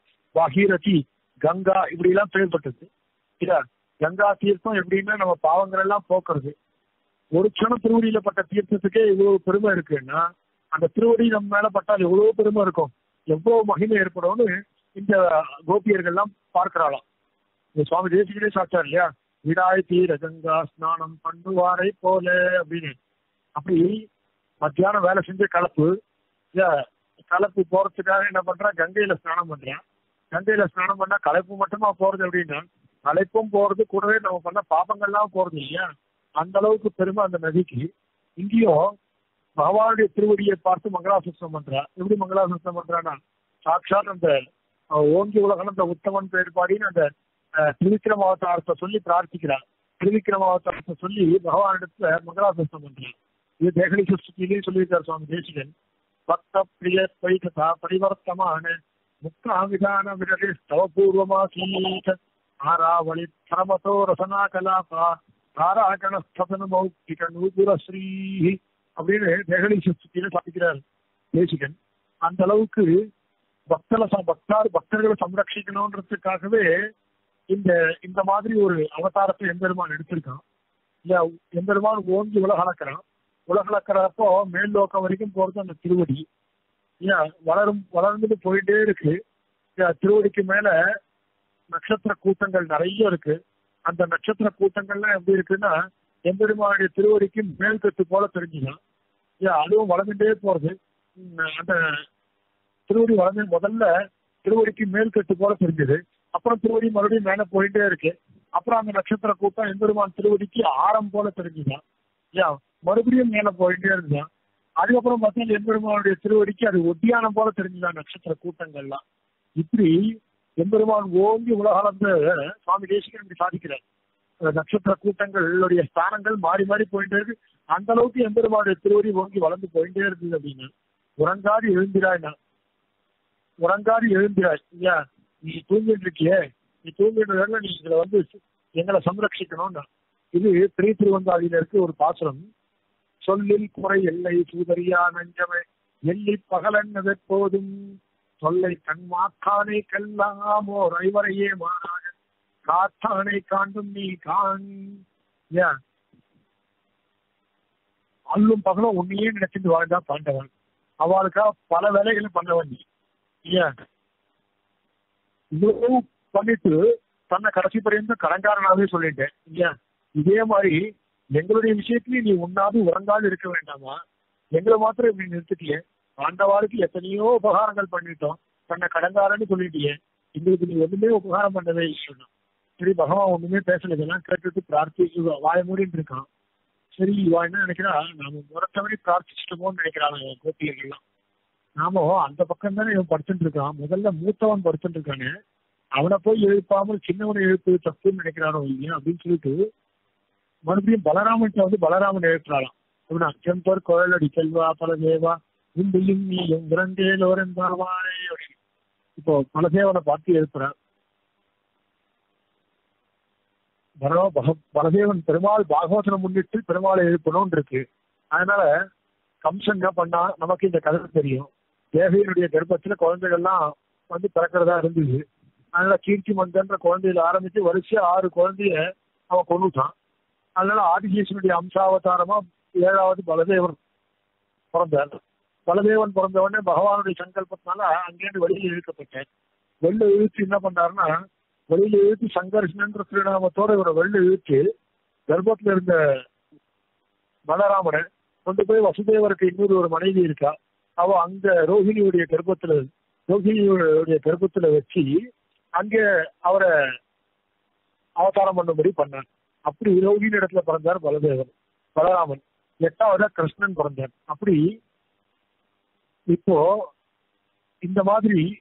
பகீரதி கங்கா இப்படி எல்லாம் பெயர்பட்டது இல்ல கங்கா தீர்த்தம் எப்படின்னா நம்ம பாவங்கள் எல்லாம் போக்குறது ஒரு க்ஷணம் திருவடியில பட்ட தீர்த்தத்துக்கே இவ்வளவு பெருமை இருக்குன்னா அந்த திருவடி நம்ம மேல பட்டால் எவ்வளவு பெருமை இருக்கும் எவ்வளவு மகிமை ஏற்படும்னு இந்த கோபியர்கள் எல்லாம் பார்க்கிறாளாம் இந்த சுவாமி தேசிகரே சாச்சார் இல்லையா விடாய் தீர கங்கா ஸ்நானம் பண்ணுவாரை போல அப்படின்னு அப்படி மத்தியானம் வேலை செஞ்ச கலப்பு இல்ல கலப்பு போறதுக்காக என்ன பண்றான் கங்கையில ஸ்நானம் பண்றான் கங்கையில ஸ்நானம் பண்ணா கலப்பு மட்டுமா போறது அப்படின்னா கலைப்பும் போறது கூடவே நம்ம பண்ண பாபங்கள்லாம் போறது இல்லையா அந்த அளவுக்கு பெருமை அந்த நதிக்கு இங்கேயும் பகவானுடைய திருவடியை பார்த்து மங்களாசுஸ்தம் பண்றா எப்படி மங்களாசுஸ்தம் பண்றான்னா சாட்சாத் அந்த அஹ், ஓங்கி உலகம் அந்த உத்தமன் பேர் பாடின்னு அந்த அஹ், திருவிக்ரம அவதாரத்தை சொல்லி பிரார்த்திக்கிறார் திருவிக்ரம அவதாரத்தை சொல்லி பகவானிடத்துல மங்களாசுஸ்தம் பண்றார் இது தேகலி சுஷ்டிலையும் சொல்லியிருக்கார் சுவாமி தேசிகன் பக்த பிரிய பைகதா பரிவர்த்தமான முக்தா விதான விரலே ஸ்தவபூர்வமாசீத ஆராவளி பரமதோ ரசனா கலாபா தாராகணஸ்தன மௌக்திக நூபுர ஸ்ரீ அப்படின்னு தேகலி சுஷ்டியில சாதிக்கிறார் தேசிகன் அந்த அளவுக்கு பக்தல பக்தார் பக்தர்களை சம்ரட்சிக்கணுன்றதுக்காகவே இந்த இந்த மாதிரி ஒரு அவதாரத்தை எம்பெருமான் எடுத்திருக்கான் இல்ல எம்பெருமான் ஓங்கி உலகளக்கிறான் உலகளக்கிறப்போ மேல் லோக்கம் வரைக்கும் போறது அந்த திருவடி ஏன் வளரும் வளர்ந்துட்டு போயிட்டே இருக்கு ஏன் திருவடிக்கு மேல நட்சத்திர கூட்டங்கள் நிறைய இருக்கு அந்த நட்சத்திர கூட்டங்கள்லாம் எப்படி இருக்குன்னா எம்பெருமானுடைய திருவடிக்கு மேல்கட்டு போல தெரிஞ்சுக்கலாம் ஏன் அதுவும் வளர்ந்துட்டே போறது உம், அந்த திருவடி வளர்ந்து முதல்ல திருவடிக்கு மேல்கட்டு போல தெரிஞ்சது அப்புறம் திருவடி மறுபடியும் மேல போயிட்டே இருக்கு அப்புறம் அந்த நட்சத்திர கூட்டம் எம்பெருமான் திருவடிக்கு ஆரம் போல தெரிஞ்சுதான் ஏன் மறுபடியும் மேல போயிட்டே இருந்தான் அதுக்கப்புறம் பார்த்தீங்கன்னா எம்பெருமானுடைய திருவடிக்கு அது ஒட்டியானம் போல தெரிஞ்சுதான் நட்சத்திர கூட்டங்கள்லாம் இப்படி எம்பெருமான் ஓங்கி உலகளந்த சுவாமி தேசிகன் இப்படி சாதிக்கிறார் அந்த நட்சத்திர கூட்டங்களுடைய ஸ்தானங்கள் மாறி மாறி போயிட்டே இருக்கு அந்த அளவுக்கு எம்பெருமானுடைய திருவடி ஓங்கி வளர்ந்து போயிட்டே இருக்குது அப்படின்னு உறங்காது எழுந்திராய்னா உறங்காது எழுந்திராய் ஐயா நீ தூங்கிட்டு இருக்கியே நீ தூங்கிட்டு வேலை நீ இதுல வந்து எங்களை சம்ரட்சிக்கணும்னா இது திரை திருவந்தாதியில இருக்கு ஒரு பாசுரம் சொல்லில் குறை எல்லை சூதரியா நஞ்சமே எள்ளி பகலன்னது போதும் தொல்லை கண்மாக்கானை கல்லாமோ ஐவரையே மாறாக காத்தானை காண்டும் நீ காண் ஏன் அல்லும் பகலும் உன்னையே நினைச்சிட்டு வாழ்ந்தா பாண்டவன் அவளுக்கா பல வேலைகளை பண்ணவன் நீ ஏன் இவ்வளவு பண்ணிட்டு தன்னை கடைசி பரியந்தம் கடன்காரனாவே சொல்லிட்டேன் இல்லையா இதே மாதிரி எங்களுடைய விஷயத்திலயும் நீ உண்ணாது உறங்காது இருக்க வேண்டாமா எங்களை மாத்திரம் இப்படி நிறுத்திட்டியே ஆண்டவாளுக்கு எத்தனையோ உபகாரங்கள் பண்ணிட்டோம் தன்னை கடன்காரன்னு சொல்லிட்டியே எங்களுக்கு நீ ஒண்ணுமே உபகாரம் பண்ணவே இல்லைன்னா சரி பகவான் ஒண்ணுமே பேசல இதெல்லாம் கேட்டுட்டு பிரார்த்தி வாய மூடிட்டு இருக்கான் சரி இவா என்ன நினைக்கிறா நாம முறத்தவரை பிரார்த்திச்சிட்டோமோன்னு நினைக்கிறாங்க கோபியர்கள்லாம் நாம அந்த பக்கம் தானே இவன் படுத்துட்டு இருக்கான் முதல்ல மூத்தவன் படுத்துட்டு இருக்கானே அவனை போய் எழுப்பாமல் சின்னவனை எழுப்புது தப்புன்னு நினைக்கிறானோ இல்லையா அப்படின்னு சொல்லிட்டு மறுபடியும் பலராமன் வந்து பலராமன் எழுப்புறாளாம் இவன் அச்சம்பர் குழலடி செல்வா பலதேவா இந்தியும் நீ எங்கிரண்டேலோரென்பாவாய் அப்படின்னு இப்போ பலதேவனை பார்த்து எழுப்புறான் பரவ பக- பலதேவன் பெருமாள் பாகவதனை முன்னிட்டு பெருமாளை எழுப்பணும்னு இருக்கு அதனால கம்சன் என்ன பண்ணா நமக்கு இந்த கதை தெரியும் தேவையினுடைய கர்ப்பத்துல குழந்தைகள்லாம் வந்து பிறக்கிறதா இருந்தது அதனால கீர்த்தி மந்தன்ற குழந்தையில ஆரம்பிச்சு வரிசையா ஆறு குழந்தைய அவன் கொண்டுட்டான் அதனால ஆதிசேஷனுடைய அம்சாவதாரமா ஏழாவது பலதேவன் பிறந்தார் பலதேவன் பிறந்த உடனே பகவானுடைய சங்கல்பத்தினால அங்கேருந்து வெளியில இழுக்கப்பட்டார் வெளில இழுத்து என்ன பண்ணாருன்னா வெளியில இழுத்து சங்கர்ஷனன்ற திருநாமத்தோட இவரை வெளில இழுத்து கர்ப்பத்துல இருந்த பலராமனை கொண்டு போய் வசுதேவருக்கு இன்னொரு ஒரு மனைவி இருக்கா அவ அங்க ரோஹிணியுடைய கர்ப்பத்துல ரோஹிணியுடைய கர்ப்பத்துல வச்சு அங்கே அவரை அவதாரம் பண்ணும்படி பண்ணார் அப்படி ரோஹிணி இடத்துல பிறந்தார் பலதேவன் பலராமன் எட்டாவதா கிருஷ்ணன் பிறந்தார் அப்படி இப்போ இந்த மாதிரி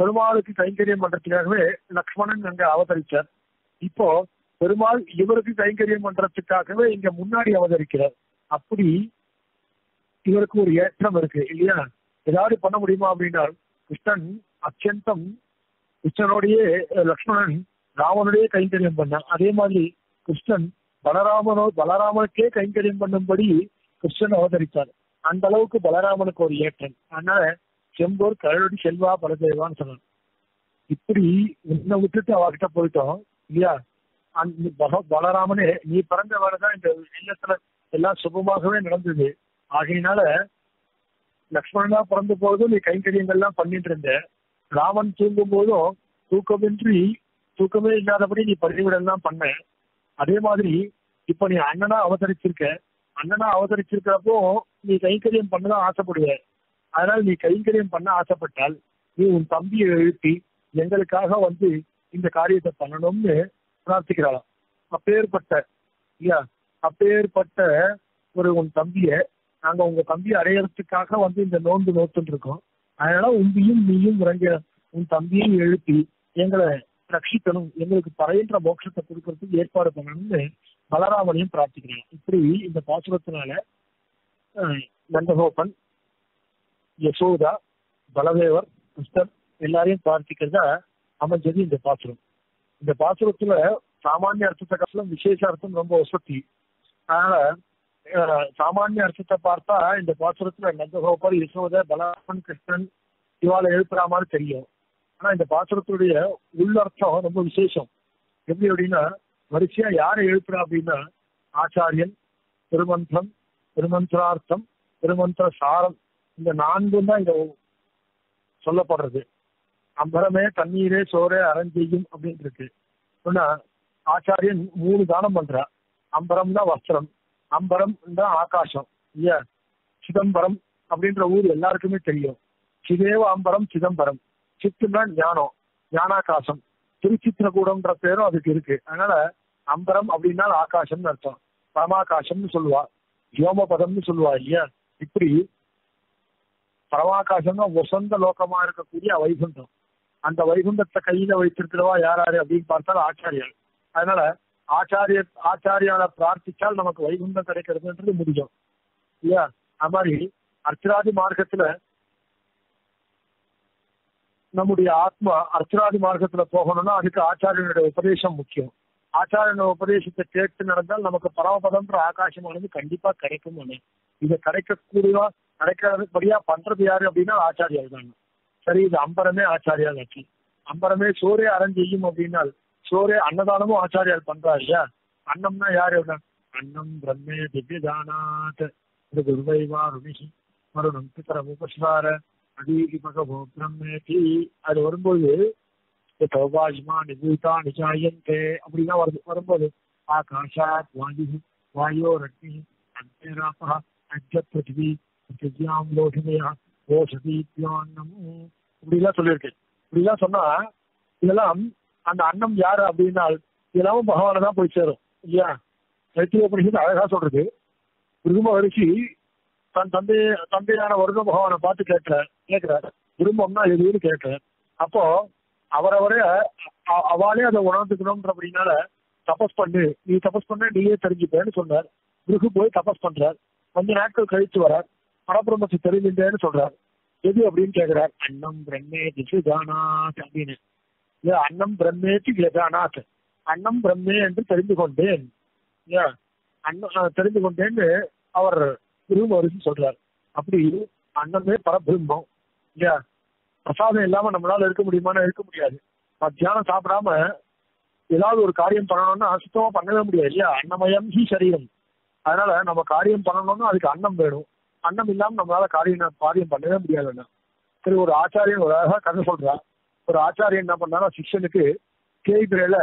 பெருமாளுக்கு கைங்கரியம் பண்றதுக்காகவே லக்ஷ்மணன் அங்க அவதரிச்சார் இப்போ பெருமாள் இவருக்கு கைங்கரியம் பண்றதுக்காகவே இங்க முன்னாடி அவதரிக்கிறார் அப்படி இவருக்கு ஒரு ஏற்றம் இருக்கு இல்லையா ஏதாவது பண்ண முடியுமா அப்படின்னா கிருஷ்ணன் அத்தியந்தம் கிருஷ்ணனோடையே அஹ், லக்ஷ்மணன் ராவனுடைய கைங்கரியம் பண்ணான் அதே மாதிரி கிருஷ்ணன் பலராமனோ பலராமனுக்கே கைங்கரியம் பண்ணும்படி கிருஷ்ணன் அவதரித்தார் அந்த அளவுக்கு பலராமனுக்கு ஒரு ஏற்றம் அதனால செம்போர் கரடி செல்வா பலதேவான்னு சொன்னான் இப்படி உன்னை விட்டுட்டு அவர்கிட்ட போயிட்டோம் இல்லையா அந்த பக- பலராமனே நீ பிறந்த வேலைதான் இந்த இல்லத்துல எல்லாம் சுபமாகவே நடந்தது ஆகையினால லக்ஷ்மணனா பிறந்த போதும் நீ கைங்கரியங்கள்லாம் பண்ணிட்டு இருந்த ராமன் தூங்கும் போதும் தூக்கமின்றி தூக்கமே இல்லாதபடி நீ பள்ளிவிடெல்லாம் பண்ண அதே மாதிரி இப்ப நீ அண்ணனா அவதரிச்சிருக்க அண்ணனா அவதரிச்சிருக்கிறப்போ நீ கைங்கரியம் பண்ணதான் ஆசைப்படுவ அதனால நீ கைங்கரியம் பண்ண ஆசைப்பட்டால் நீ உன் தம்பியை எழுப்பி எங்களுக்காக வந்து இந்த காரியத்தை பண்ணணும்னு பிரார்த்திக்கிறாளாம் அப்பேற்பட்ட இல்லையா அப்பேற்பட்ட ஒரு உன் தம்பிய நாங்க உங்க தம்பியை அடையறதுக்காக வந்து இந்த நோன்பு நோத்துட்டு இருக்கோம் அதனால உம்பியும் நீயும் இறங்க உன் தம்பியும் எழுப்பி எங்களை ரட்சிக்கணும் எங்களுக்கு பறையின்ற மோட்சத்தை கொடுக்கறதுக்கு ஏற்பாடு பண்ணணும்னு பலராமனையும் பிரார்த்திக்கிறேன் இப்படி இந்த பாசுரத்தினால அஹ், நந்தகோபன் யசோதா பலதேவர் கிருஷ்ணர் எல்லாரையும் பிரார்த்திக்கிறதா அமைஞ்சது இந்த பாசுரம் இந்த பாசுரத்துல சாமானிய அர்த்தத்தை காட்டிலும் விசேஷ அர்த்தம் ரொம்ப வசதி அதனால அஹ், சாமானிய அர்த்தத்தை பார்த்தா இந்த பாசுரத்துல நந்தகோபர் யசோத பலராமன் கிருஷ்ணன் இவாளை எழுப்புற மாதிரி தெரியும் ஆனா இந்த பாசுரத்துடைய உள்ளர்த்தம் ரொம்ப விசேஷம் எப்படி அப்படின்னா வரிசையா யாரை எழுப்புறா அப்படின்னா ஆச்சாரியன் திருமந்திரம் திருமந்திரார்த்தம் திருமந்திர சாரம் இந்த நான்கும் தான் இங்க சொல்லப்படுறது அம்பரமே தண்ணீரே சோரே அரஞ்செய்யும் அப்படின்னு இருக்கு சொன்னா ஆச்சாரியன் மூணு தானம் பண்றா அம்பரம் தான் வஸ்திரம் அம்பரம் தான் ஆகாசம் இல்லையா சிதம்பரம் அப்படின்ற ஊர் எல்லாருக்குமே தெரியும் சிதேவ அம்பரம் சிதம்பரம் சித்துனா ஞானம் ஞானாகாசம் திருச்சித்திரகூடம்ன்ற பேரும் அதுக்கு இருக்கு அதனால அம்பரம் அப்படின்னா ஆகாசம்னு அர்த்தம் பரமாகாசம்னு சொல்லுவா யோமபதம்னு சொல்லுவா இல்லையா இப்படி பரமாகாசம்னா வசந்த லோகமா இருக்கக்கூடிய வைகுண்டம் அந்த வைகுண்டத்தை கையில வைத்திருக்கிறவா யார் யாரு அப்படின்னு பார்த்தால் ஆச்சாரியர் அதனால ஆச்சாரிய ஆச்சாரியால பிரார்த்திச்சால் நமக்கு வைகுண்டம் கிடைக்கிறதுன்றது முடியும் இல்லையா அது மாதிரி அர்ச்சராதி மார்க்கத்துல நம்முடைய ஆத்மா அர்ச்சராதி மார்க்கத்துல போகணும்னா அதுக்கு ஆச்சாரியனுடைய உபதேசம் முக்கியம் ஆச்சாரியனோட உபதேசத்தை கேட்டு நடந்தால் நமக்கு பரமபதம்ன்ற ஆகாசமானது கண்டிப்பா கிடைக்கும் ஒண்ணு இதை கிடைக்கக்கூடிய கிடைக்காதபடியா பண்றது யாரு அப்படின்னா ஆச்சாரியார் தான் சரி இது அம்பரமே ஆச்சாரியார் ஆச்சு அம்பரமே சோரே அரஞ்செய்யும் அப்படின்னால் சோரே அன்னதானமும் ஆச்சாரியார் பண்றா இல்லையா அன்னம்னா யாரு அப்படின்னா அன்னம் பிரம்மே திவ்யதானாத் இது குருவைவா ருணிஹி மருணம் பித்தரம் உபஸ்வார அதீகி பகவோ பிரம்மேதி அது வரும்போது சௌபாஜ்மா நிபூதா நிஜாயந்தே அப்படிலாம் வருது வரும்போது ஆகாஷாத் வாயு வாயோ ரக்னி அக்னிராபா அஜ பிருத்திவி பிருத்திவியாம் லோகிமையா ஓஷதீப்யான்னம் இப்படிலாம் சொல்லியிருக்கு இப்படிலாம் சொன்னா இதெல்லாம் அந்த அன்னம் யாரு அப்படின்னா இதெல்லாம் பகவானை தான் போய் சேரும் இல்லையா சைத்திரிய உபனிஷத்து அழகா சொல்றது விரும்ப வரிசி தன் தந்தை தந்தையான வருட பகவானை பார்த்து கேட்கிற கேட்கிறார் விரும்பம்னா எதுன்னு கேட்கிறார் அப்போ அவரவரே அ- அவளே அதை உணர்ந்துக்கணும்ன்ற அப்படின்னால தபஸ் பண்ணு நீ தபஸ் பண்ண நீயே தெரிஞ்சுப்பேன்னு சொன்னார் குருகு போய் தபஸ் பண்றார் கொஞ்ச நாட்கள் கழிச்சு வரார் பரபிரம்மத்தை தெரிஞ்சுட்டேன்னு சொல்றார் எது அப்படின்னு கேட்கிறார் அன்னம் பிரம்மே திசு தானாத் அப்படின்னு இல்ல அன்னம் பிரம்மேதி வியதானாத் அன்னம் பிரம்மே என்று தெரிந்து கொண்டேன் இல்லையா அன்னம் அஹ், தெரிந்து கொண்டேன்னு அவர் குருமரிசி சொல்றார் அப்படி அன்னமே பரபிரம்மம் இல்லையா பிரசாதம் இல்லாம நம்மளால இருக்க முடியுமான்னு இருக்க முடியாது மத்தியானம் சாப்பிடாம ஏதாவது ஒரு காரியம் பண்ணணும்னா சுத்தமா பண்ணவே முடியாது இல்லையா அன்னமயம் ஹி சரீரம் அதனால நம்ம காரியம் பண்ணணும்னா அதுக்கு அன்னம் வேணும் அன்னம் இல்லாம நம்மளால காரியம் காரியம் பண்ணவே முடியாதுன்னா சரி ஒரு ஆச்சாரியன் ஒரு அழகா கதை சொல்றா ஒரு ஆச்சாரியன் என்ன பண்ணாரா சிஷ்யனுக்கு தேய்பிரையில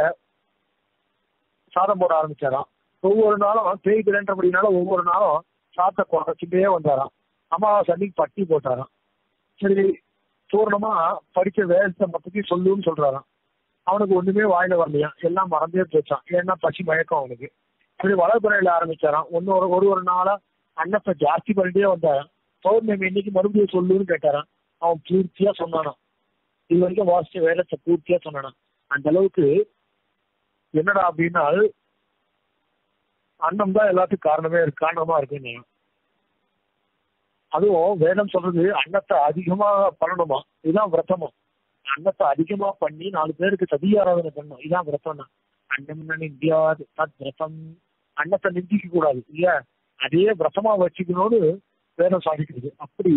சாதம் போட ஆரம்பிச்சாராம் ஒவ்வொரு நாளும் தேய்பிரைன்றபடினால ஒவ்வொரு நாளும் சாத்த குறைச்சிட்டே வந்தாராம் அமாவாசை அன்னைக்கு பட்டி போட்டாராம் சரி பூர்ணமா படிச்ச வேதத்தை பத்தி சொல்லுன்னு சொல்றாராம் அவனுக்கு ஒண்ணுமே வாயில வரலையா எல்லாம் மறந்தே போச்சான் ஏன்னா பசி மயக்கம் அவனுக்கு சரி வளர்ப்புறையில ஆரம்பிச்சாராம் ஒன்னு ஒரு ஒரு ஒரு நாளா அன்னத்தை ஜாஸ்தி பண்ணிட்டே வந்தாராம் பௌர்ணமி இன்னைக்கு மறுபடியும் சொல்லுன்னு கேட்டாராம் அவன் பூர்த்தியா சொன்னானாம் இது வரைக்கும் வாசிச்ச வேதத்தை பூர்த்தியா சொன்னான் அந்த அளவுக்கு என்னடா அப்படின்னா அன்னம் தான் எல்லாத்துக்கும் காரணமே இருக்கு காரணமா இருக்குன்னு அதுவும் வேதம் சொல்றது அன்னத்தை அதிகமா பண்ணணுமா இதுதான் விரதமா அன்னத்தை அதிகமா பண்ணி நாலு பேருக்கு சதி ஆராதனை பண்ணணும் இதான் விரதம்னா அன்னம் நிந்தியாது தத் விரதம் அன்னத்தை நிந்திக்க கூடாது இல்லையா அதே விரதமா வச்சுக்கணும்னு வேதம் சாதிக்கிறது அப்படி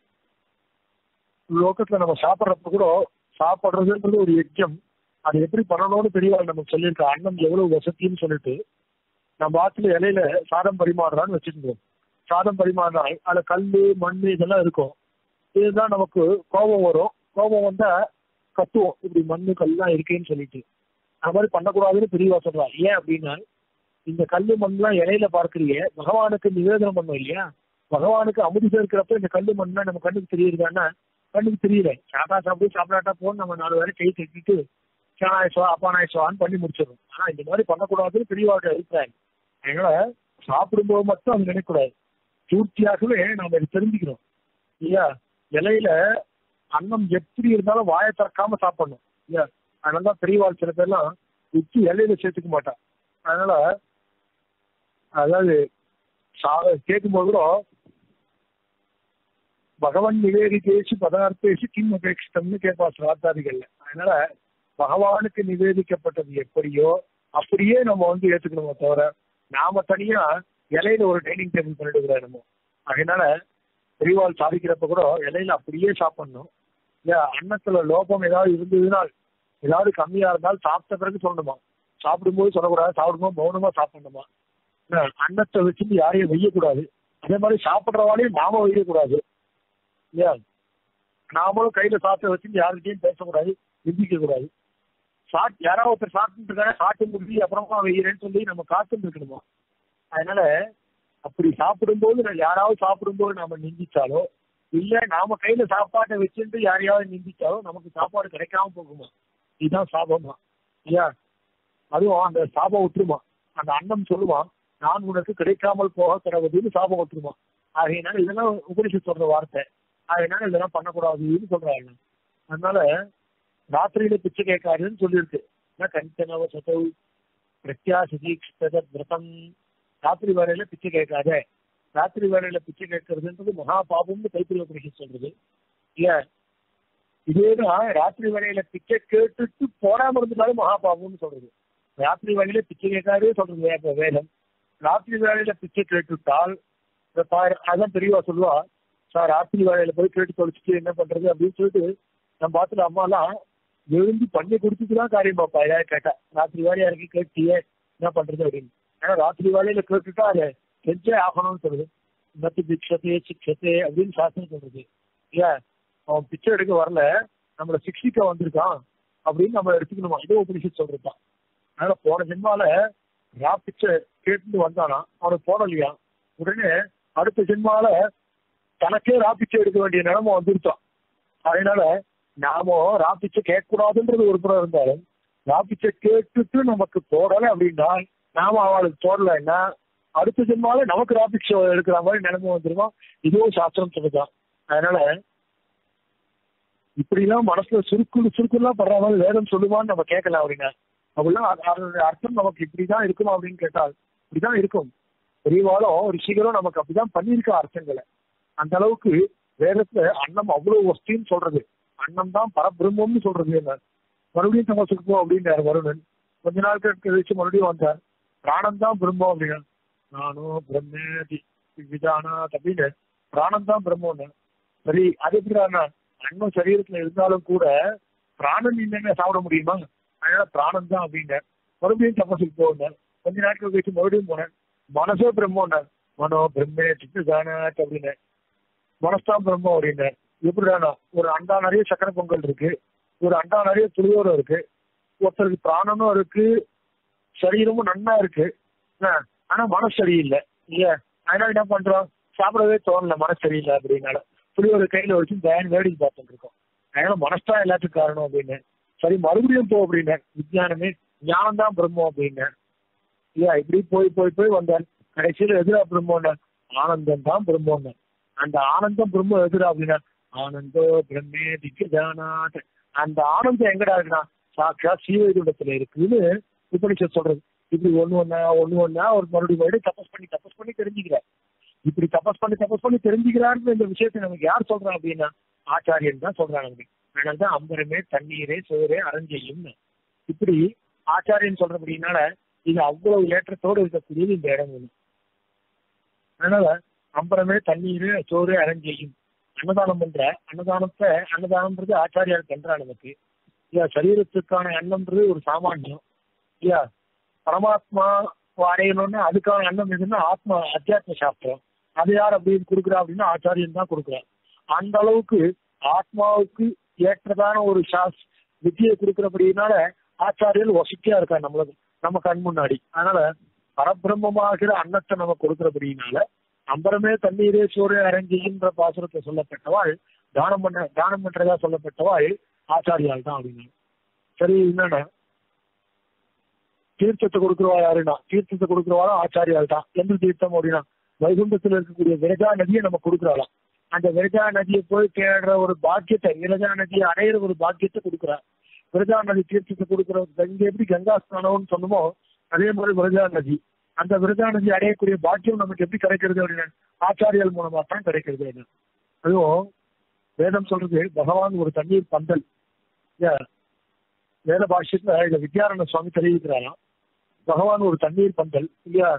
லோகத்துல நம்ம சாப்பிட்றப்ப கூட சாப்பிடுறதுன்றது ஒரு யஜ்யம் அது எப்படி பண்ணணும்னு பெரியவாள் நமக்கு சொல்லியிருக்க அன்னம் எவ்வளவு வசதின்னு சொல்லிட்டு நம்ம ஆத்துல இலையில சாதம் பரிமாறுறான்னு வச்சுருந்தோம் சாதம் பரிமாறினா அதுல கல்லு மண் இதெல்லாம் இருக்கும் இதுதான் நமக்கு கோபம் வரும் கோபம் வந்தா கத்துவோம் இப்படி மண்ணு கல்லாம் இருக்கேன்னு சொல்லிட்டு அது மாதிரி பண்ணக்கூடாதுன்னு பெரியவா சொல்றா ஏன் அப்படின்னா இந்த கல்லு மண்லாம் இலையில பார்க்கறிய பகவானுக்கு நிவேதனம் பண்ணோம் இல்லையா பகவானுக்கு அமுதி சேர்க்கிறப்ப இந்த கல்லு மண்ணா நம்ம கண்ணுக்கு தெரியுதுன்னா கண்ணுக்கு தெரியல சாப்பிட்டா சாப்பிட்டு சாப்பிடாட்டா போன்னு நம்ம நாலு வேலை கை தட்டிட்டு சேனாயசோ அப்பானாயசோன்னு பண்ணி முடிச்சிடும் ஆனா இந்த மாதிரி பண்ணக்கூடாதுன்னு பெரியவாட அபிப்பிராயம் அதனால சாப்பிடும்போது மட்டும் அது நினைக்கக்கூடாது பூர்த்தியாகவே நாம இதை தெரிஞ்சுக்கிறோம் இல்லையா இலையில அன்னம் எப்படி இருந்தாலும் வாயை திறக்காம சாப்பிடணும் இல்லையா அதனாலதான் பெரியவாள் சில பேர்லாம் உச்சி இலையில சேர்த்துக்க மாட்டான் அதனால அதாவது கேட்கும்போது கூட பகவன் நிவேதித்தேசி பதார்த்தேசி கிம் அபேட்சித்தம்னு கேட்பா சிராத்தாதிகள்ல அதனால பகவானுக்கு நிவேதிக்கப்பட்டது எப்படியோ அப்படியே நம்ம வந்து ஏத்துக்கணுமோ தவிர நாம தனியா இலையில ஒரு டைனிங் டேபிள் பண்ணிட்டு நம்ம அதனால பெரியவாள் சாதிக்கிறப்ப கூட இலையில அப்படியே சாப்பிடணும் இல்ல அன்னத்துல லோபம் ஏதாவது இருந்ததுனால் ஏதாவது கம்மியா இருந்தால் சாப்பிட்ட பிறகு சொல்லணுமா சாப்பிடும்போது சொல்லக்கூடாது சாப்பிடும்போது மௌனமா சாப்பிடணுமா அன்னத்தை வச்சுட்டு யாரையும் வெய்யக்கூடாது அதே மாதிரி சாப்பிட்றவாளையும் நாம வெய்யக்கூடாது இல்லையா நாமளும் கையில சாப்பிட்ட வச்சுட்டு யாருக்கிட்டையும் பேசக்கூடாது நிந்திக்க கூடாது சாட் யாராவது ஒருத்தர் சாப்பிட்டு இருக்காங்க சாப்பிட்டு முடிஞ்சு அப்புறமா வெய்யறேன்னு சொல்லி நம்ம காத்துட்டு இருக்கணுமா அதனால அப்படி சாப்பிடும்போது யாராவது சாப்பிடும்போது நாம நிந்திச்சாலோ இல்ல நாம கையில சாப்பாட்டை வச்சுட்டு யாரையாவது நிந்திச்சாலோ நமக்கு சாப்பாடு கிடைக்காம போகுமா இதுதான் சாபமா இல்லையா அதுவும் அந்த சாபம் விட்டுருமா அந்த அன்னம் சொல்லுவான் நான் உனக்கு கிடைக்காமல் போக கிடவுதுன்னு சாபம் விட்டுருமா ஆகையினால இதெல்லாம் உபனிஷத் சொல்ற வார்த்தை அதனால இதெல்லாம் பண்ணக்கூடாதுன்னு சொல்றாங்க அதனால ராத்திரியில பிச்சை கேட்காதுன்னு சொல்லியிருக்கு கஞ்சனவ சதவு பிரத்யாசிதீக்ஷத விரதம் ராத்திரி வேலையில பிச்சை கேட்காத ராத்திரி வேலையில பிச்சை கேட்கறதுன்றது மகா பாபம்னு கைப்பிரிய உபனிஷத் சொல்றது இல்ல இதேதான் ராத்திரி வேலையில பிச்சை கேட்டுட்டு போடாம இருந்துட்டாலும் மகா பாபம்னு சொல்றது ராத்திரி வேலையில பிச்சை கேட்காதே சொல்றது வேற வேதம் ராத்திரி வேலையில பிச்சை கேட்டுட்டால் அதான் பெரியவா சொல்லுவா சார் ராத்திரி வேலையில போய் கேட்டு தொலைச்சிட்டு என்ன பண்றது அப்படின்னு சொல்லிட்டு நம்ம பார்த்துட்டு அம்மாலாம் எழுந்து பண்ணி கொடுத்துட்டு தான் காரியம் பார்ப்பா ஏதாவது கேட்டா ராத்திரி வேலையா இருக்கு கேட்டியே என்ன பண்றது அப்படின்னு ஏன்னா ராத்திரி வேலையில கேட்டுட்டா அதை செஞ்சே ஆகணும்னு சொல்லுது மத்தி பிக்ஷத்தே சிக்ஷத்தே அப்படின்னு சாஸ்திரம் சொல்றது இல்லையா அவன் பிச்சை எடுக்க வரல நம்மள சிக்ஷிக்க வந்திருக்கான் அப்படின்னு நம்ம எடுத்துக்கணுமா இதோ உபனிஷத் சொல்றதுதான் அதனால போன ஜென்மால ரா பிச்சை கேட்டு வந்தானா அவனுக்கு போடலையா உடனே அடுத்த ஜென்மால தனக்கே ரா பிச்சை எடுக்க வேண்டிய நிலைமை வந்துருச்சான் அதனால நாம ரா பிச்சை கேட்கக்கூடாதுன்றது ஒரு புறம் இருந்தாலும் ரா பிச்சை கேட்டுட்டு நமக்கு போடலை அப்படின்னா நாம அவளுக்கு போடலைன்னா அடுத்த ஜென்மால நமக்கு ரா பிச்சை எடுக்கிற மாதிரி நிலைமை வந்துருமா இதுவும் சாஸ்திரம் சொல்லுதான் அதனால இப்படிலாம் மனசுல சுருக்கு சுருக்குலாம் படுற மாதிரி வேதம் சொல்லுவான்னு நம்ம கேட்கலாம் அப்படின்னா அப்படிலாம் அதனுடைய அர்த்தம் நமக்கு இப்படிதான் இருக்குமா அப்படின்னு கேட்டால் இப்படிதான் இருக்கும் பெரியவாளும் ரிஷிகளும் நமக்கு அப்படிதான் பண்ணியிருக்க அர்த்தங்களை அந்த அளவுக்கு வேதத்துல அன்னம் அவ்வளவு வஸ்தின்னு சொல்றது அன்னம் தான் பரபிரம்மம்னு சொல்றது என்ன மறுபடியும் தமசுக்கு போ அப்படின்னாரு வருணன் கொஞ்ச நாள் கழிச்சு மறுபடியும் வந்தார் பிராணம் தான் பிரம்மம் அப்படின்னா நானும் பிரம்மேதி விதானா அப்படின்னு பிராணம் தான் பிரம்மம்னு சரி அது எப்படின்னா அன்னம் சரீரத்துல இருந்தாலும் கூட பிராணன் இல்லைன்னு சாப்பிட முடியுமா அதனால பிராணம் தான் அப்படின்ன மறுபடியும் தபசுக்கு போனேன் கொஞ்ச நாட்கள் கழிச்சு மறுபடியும் போனேன் மனசே பிரம்மம் மனோ பிரம்மே சித்துதானாத் அப்படின்னு மனசுதான் பிரம்மம் அப்படின்னு எப்படிதானா ஒரு அண்டா நிறைய சக்கரை பொங்கல் இருக்கு ஒரு அண்டா நிறைய புளியோரம் இருக்கு ஒருத்தருக்கு பிராணனும் இருக்கு சரீரமும் நன்னா இருக்கு ஆனா மனசு சரியில்லை இல்லையா அதனால என்ன பண்றோம் சாப்பிடவே தோணல மனசு சரியில்லை அப்படின்னால புளியோர கையில வச்சு தயான் வேடிக்கை பார்த்துட்டு இருக்கோம் அதனால மனசுதான் எல்லாத்துக்கும் காரணம் அப்படின்னு சரி மறுபடியும் போ அப்படின்னேன் விஜயானமே ஞானம் தான் பிரம்மம் அப்படின்னேன் இல்லையா இப்படி போய் போய் போய் வந்தேன் கடைசியில் எதிரா பிரம்மம் ஆனந்தம் தான் பிரம்மம் அந்த ஆனந்தம் பிரம்மம் எதிரா அப்படின்னா ஆனந்தோ பிரம்மே திக்கஜானாத் அந்த ஆனந்தம் எங்கடா இருக்குன்னா சாக்கா சீவைகுண்டத்துல இருக்குன்னு உபனிஷத் சொல்றது இப்படி ஒண்ணு ஒண்ணா ஒண்ணு ஒண்ணா ஒரு மறுபடியும் மறுபடியும் தபஸ் பண்ணி தபஸ் பண்ணி தெரிஞ்சுக்கிறார் இப்படி தபஸ் பண்ணி தபஸ் பண்ணி தெரிஞ்சுக்கிறாருன்னு இந்த விஷயத்தை நமக்கு யார் சொல்றா அப்படின்னா ஆச்சாரியன் தான் சொல்றாங்க நமக்கு அதனாலதான் அம்பரமே தண்ணீரே சோறு அரஞ்செய்யும் இப்படி ஆச்சாரியன் சொல்றபடினால இது அவ்வளவு ஏற்றத்தோடு இருக்கக்கூடியது இந்த இடம் ஒண்ணு அதனால அம்பரமே தண்ணீர் சோறு அரஞ்செய்யும் அன்னதானம் பண்ற அன்னதானத்தை அன்னதானம்ன்றது ஆச்சாரியார் பண்றா நமக்கு இல்லையா சரீரத்துக்கான அன்னம்ன்றது ஒரு சாமானியம் இல்லையா பரமாத்மா அடையணும்னா அதுக்கான அன்னம் எதுன்னா ஆத்மா அத்தியாத்ம சாஸ்திரம் அது யார் அப்படின்னு கொடுக்குறா அப்படின்னா ஆச்சாரியன் தான் கொடுக்குறார் அந்த அளவுக்கு ஆத்மாவுக்கு ஏற்றதான ஒரு சாஸ் வித்தியை கொடுக்கிறபடினால ஆச்சாரியர் வசதியா இருக்கா நம்மளுக்கு நம்ம கண் முன்னாடி அதனால பரபிரம்மமாகிற அன்னத்தை நம்ம கொடுக்கிறபடினால அம்பரமே தண்ணீரே சோறு அரங்கின்ற பாசுரத்தை சொல்லப்பட்டவாள் தானம் பண்ண தானம் பண்றதா சொல்லப்பட்டவாள் ஆச்சாரியால் தான் அப்படின்னு சரி என்னன்னா தீர்த்தத்தை கொடுக்குறவா யாருன்னா தீர்த்தத்தை கொடுக்குறவாலும் ஆச்சாரியால் தான் எந்த தீர்த்தம் அப்படின்னா வைகுண்டத்துல இருக்கக்கூடிய விரஜா நதியை நம்ம கொடுக்குறாளாம் அந்த விரஜா நதியை போய் தேடுற ஒரு பாக்கியத்தை விரஜா நதியை அடையிற ஒரு பாக்கியத்தை கொடுக்குறா விரஜா நதி தீர்த்தத்தை கொடுக்குற இங்க எப்படி கங்கா ஸ்நானம்னு சொன்னமோ அதே மாதிரி விரஜா நதி அந்த விரஜா நதி அடையக்கூடிய பாக்கியம் நமக்கு எப்படி கிடைக்கிறது அப்படின்னா ஆச்சாரியல் மூலமா தான் கிடைக்கிறது அப்படின்னு அதுவும் வேதம் சொல்றது பகவான் ஒரு தண்ணீர் பந்தல் வேத பாஷ்யத்துல இத வித்யாரண சுவாமி தெரிவிக்கிறாராம் பகவான் ஒரு தண்ணீர் பந்தல் இல்லையா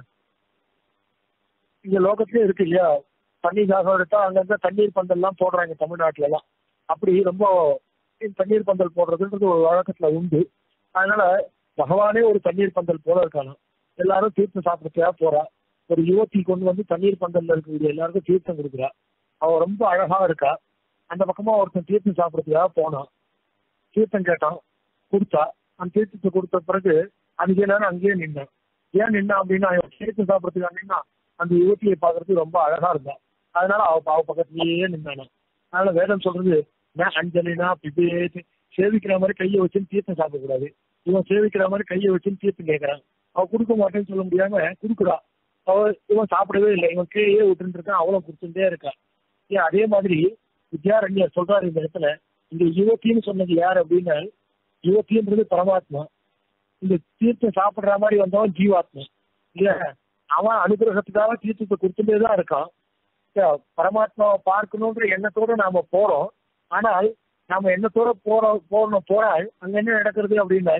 இங்க லோகத்திலே இருக்கு இல்லையா தண்ணி தாகம் எடுத்தா அங்கங்க தண்ணீர் பந்தல் எல்லாம் போடுறாங்க தமிழ்நாட்டுல எல்லாம் அப்படி ரொம்ப தண்ணீர் பந்தல் போடுறதுன்றது ஒரு வழக்கத்துல உண்டு அதனால பகவானே ஒரு தண்ணீர் பந்தல் போல இருக்கானா எல்லாரும் தீர்த்தம் சாப்பிடறதுக்காக போறா ஒரு யுவதி கொண்டு வந்து தண்ணீர் பந்தல்ல இருக்கக்கூடிய எல்லாருக்கும் தீர்த்தம் கொடுக்குறா அவ ரொம்ப அழகா இருக்கா அந்த பக்கமா ஒருத்தன் தீர்த்தம் சாப்பிடறதுக்காக போனான் தீர்த்தம் கேட்டான் கொடுத்தா அந்த தீர்த்தத்தை கொடுத்த பிறகு அஞ்சு நேரம் அங்கேயே நின்னான் ஏன் நின்னா அப்படின்னா அவன் தீர்த்தம் சாப்பிடறதுக்காக நின்னா அந்த யுவதியை பார்க்கறதுக்கு ரொம்ப அழகா இருந்தா அதனால அவ அவ பக்கத்துலயே நின்னானா அதனால வேதம் சொல்றது நான் அஞ்சலினா பிபேத் சேவிக்கிற மாதிரி கையை வச்சுன்னு தீர்த்தம் சாப்பிடக்கூடாது இவன் சேவிக்கிற மாதிரி கையை வச்சுன்னு தீர்த்தம் கேட்கறான் அவ கொடுக்க மாட்டேன்னு சொல்ல முடியாம கொடுக்குறா அவ இவன் சாப்பிடவே இல்லை இவன் கீழே விட்டுட்டு இருக்கான் அவளும் கொடுத்துட்டே இருக்கா ஏன் அதே மாதிரி வித்யாரண்யர் சொல்றாரு இந்த இடத்துல இந்த யுவத்தின்னு சொன்னது யார் அப்படின்னா யுவத்தின்றது பரமாத்மா இந்த தீர்த்தம் சாப்பிடுற மாதிரி வந்தவன் ஜீவாத்மா இல்லையா அவன் அனுகிரகத்துக்காக தீர்த்தத்தை கொடுத்துட்டே தான் இருக்கான் பரமாத்மாவை பார்க்கணுன்ற எண்ணத்தோட நாம போறோம் ஆனால் நாம எண்ணத்தோட போற போறோம் போறால் அங்க என்ன நடக்கிறது அப்படின்னா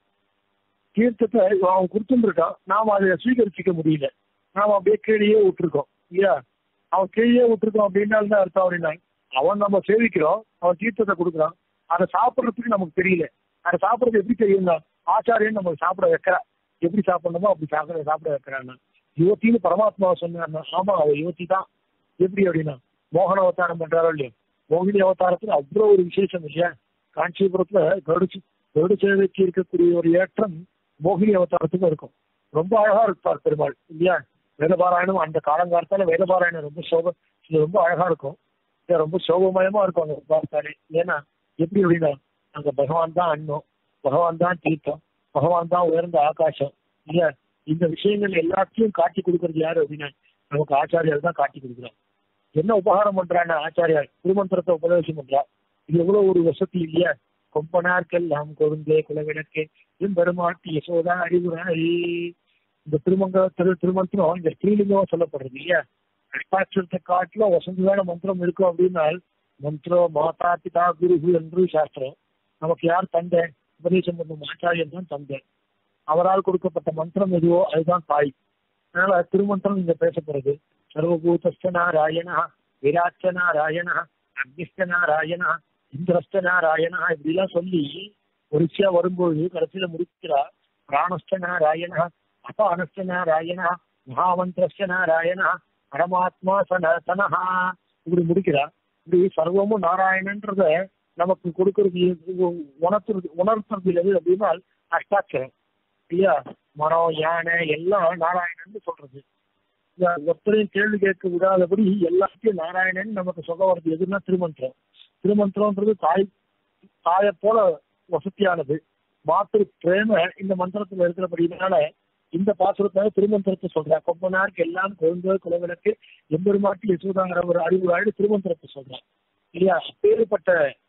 தீர்த்தத்தை அவன் கொடுத்துட்டு இருக்கான் நாம அதை சுவீகரிச்சிக்க முடியல நாம அப்படியே கீழே விட்டுருக்கோம் இல்லையா அவன் கீழே விட்டுருக்கோம் அப்படின்னால தான் அர்த்தம் அப்படின்னா அவன் நம்ம சேவிக்கிறோம் அவன் தீர்த்தத்தை கொடுக்குறான் அதை சாப்பிட்றதுக்கு நமக்கு தெரியல அதை சாப்பிட்றது எப்படி தெரியும்னா ஆச்சாரியன் நம்ம சாப்பிட வைக்கிறா எப்படி சாப்பிடணுமோ அப்படி சாப்பிட சாப்பிட வைக்கிறான் யுவத்தின்னு பரமாத்மாவை சொன்னான் ஆமா அவ யுவதி தான் எப்படி அப்படின்னா மோகன அவதாரம் பண்றாரோ இல்லையோ மோகினி அவதாரத்துல அவ்வளவு ஒரு விசேஷம் இல்லையா காஞ்சிபுரத்துல கருடு கருடு சேவைக்கு இருக்கக்கூடிய ஒரு ஏற்றம் மோகினி அவதாரத்துக்கும் இருக்கும் ரொம்ப அழகா இருப்பார் பெருமாள் இல்லையா வேதபாராயணம் அந்த காலங்காலத்தால வேதபாராயணம் ரொம்ப சோக இது ரொம்ப அழகா இருக்கும் ரொம்ப சோகமயமா இருக்கும் அங்க பார்த்தாலே ஏன்னா எப்படி அப்படின்னா அங்க பகவான் தான் அன்னம் பகவான் தான் தீர்த்தம் பகவான் தான் உயர்ந்த ஆகாசம் இல்லையா இந்த விஷயங்கள் எல்லாத்தையும் காட்டி கொடுக்கறது யாரு அப்படின்னா நமக்கு ஆச்சாரியால் தான் காட்டி கொடுக்குறாங்க என்ன உபகாரம் பண்றான்னா ஆச்சாரியார் திருமந்திரத்தை உபதேசம் பண்றா இது எவ்வளவு ஒரு வசதி இல்லையா கொம்பனார்க்கெல்லாம் கொழுந்தே குலவிளக்கே பெருமாட்டி யசோதா அறிவுராய் இந்த திருமங்க திரு திருமந்திரம் இந்த ஸ்ரீலிங்கம் சொல்லப்படுறது இல்லையா அஷ்டாட்சரத்தை காட்டிலும் வசந்ததான மந்திரம் இருக்கும் அப்படின்னா மந்திரம் மாதா பிதா குரு என்று சாஸ்திரம் நமக்கு யார் தந்தை உபதேசம் பண்ணும் ஆச்சாரியன் தான் தந்தை அவரால் கொடுக்கப்பட்ட மந்திரம் எதுவோ அதுதான் தாய் அதனால திருமந்திரம் இங்க பேசப்படுறது சர்வபூதஸ்த நாராயணா விராட்ச நாராயணா அக்னிஸ்த நாராயணா இந்திரஸ்த நாராயணா இப்படி எல்லாம் சொல்லி ஒரிசியா வரும்போது கடைசியில முடிக்கிறா பிராணஸ்த நாராயணா அபானஸ்த நாராயணா மகாமந்திரஸ்த நாராயணா பரமாத்மா சனஹா இப்படி முடிக்கிறா இப்படி சர்வமும் நாராயணன்றத நமக்கு கொடுக்கறது உணர்த்துறது உணர்த்துறது எது அப்படின்னா அஷ்டாட்சரம் இல்லையா மரம் யானை எல்லாம் நாராயணன் சொல்றது ஒருத்தரையும் கேள்வி கேட்க விடாதபடி எல்லாத்தையும் நாராயணன் நமக்கு சொல்ல வர்றது எதுன்னா திருமந்திரம் திருமந்திரம்ன்றது தாய் தாயை போல வசதியானது மாத்திரு பிரேம இந்த மந்திரத்துல இருக்கிறபடினால இந்த பாசுரத்தை திருமந்திரத்தை சொல்றேன் கொம்பனாருக்கு எல்லாம் குழந்தை குலவிளக்கு எம்பெருமாட்டி யசோதாங்கிற ஒரு அறிவுராடு திருமந்திரத்தை சொல்றேன் இல்லையா அப்பேற்பட்ட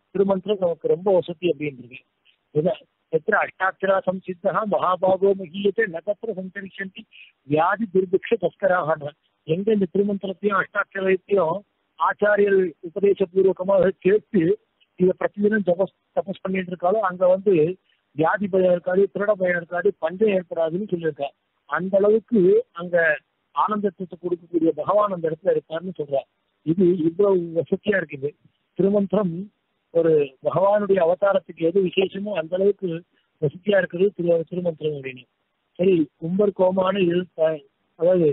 திருமந்திரம் நமக்கு ரொம்ப வசதி அப்படின்றது இத எத்திர அஷ்டாட்சரா சம்சித்தா மகாபாகோ மகியத்தை நகத்திர சஞ்சரிஷந்தி வியாதி துர்பிக்ஷ தஸ்கராக எங்க இந்த திருமந்திரத்தையும் அஷ்டாட்சரத்தையும் ஆச்சாரியர் உபதேசபூர்வகமாக கேட்டு இதை பிரதிதினம் தபஸ் தபஸ் பண்ணிட்டு இருக்காலும் அங்க வந்து வியாதி பயம் இருக்காது திருட பயம் இருக்காது பஞ்சம் ஏற்படாதுன்னு சொல்லியிருக்கா அந்த அளவுக்கு அங்க ஆனந்தத்தை கொடுக்கக்கூடிய பகவான் அந்த இடத்துல இருக்காருன்னு சொல்றார் இது இவ்வளவு வசதியா இருக்குது திருமந்திரம் ஒரு பகவானுடைய அவதாரத்துக்கு எது விசேஷமோ அந்த அளவுக்கு வசதியா இருக்குது திரு திருமந்திரம் அப்படின்னு சரி கும்பர் கோமான எழுத்த அதாவது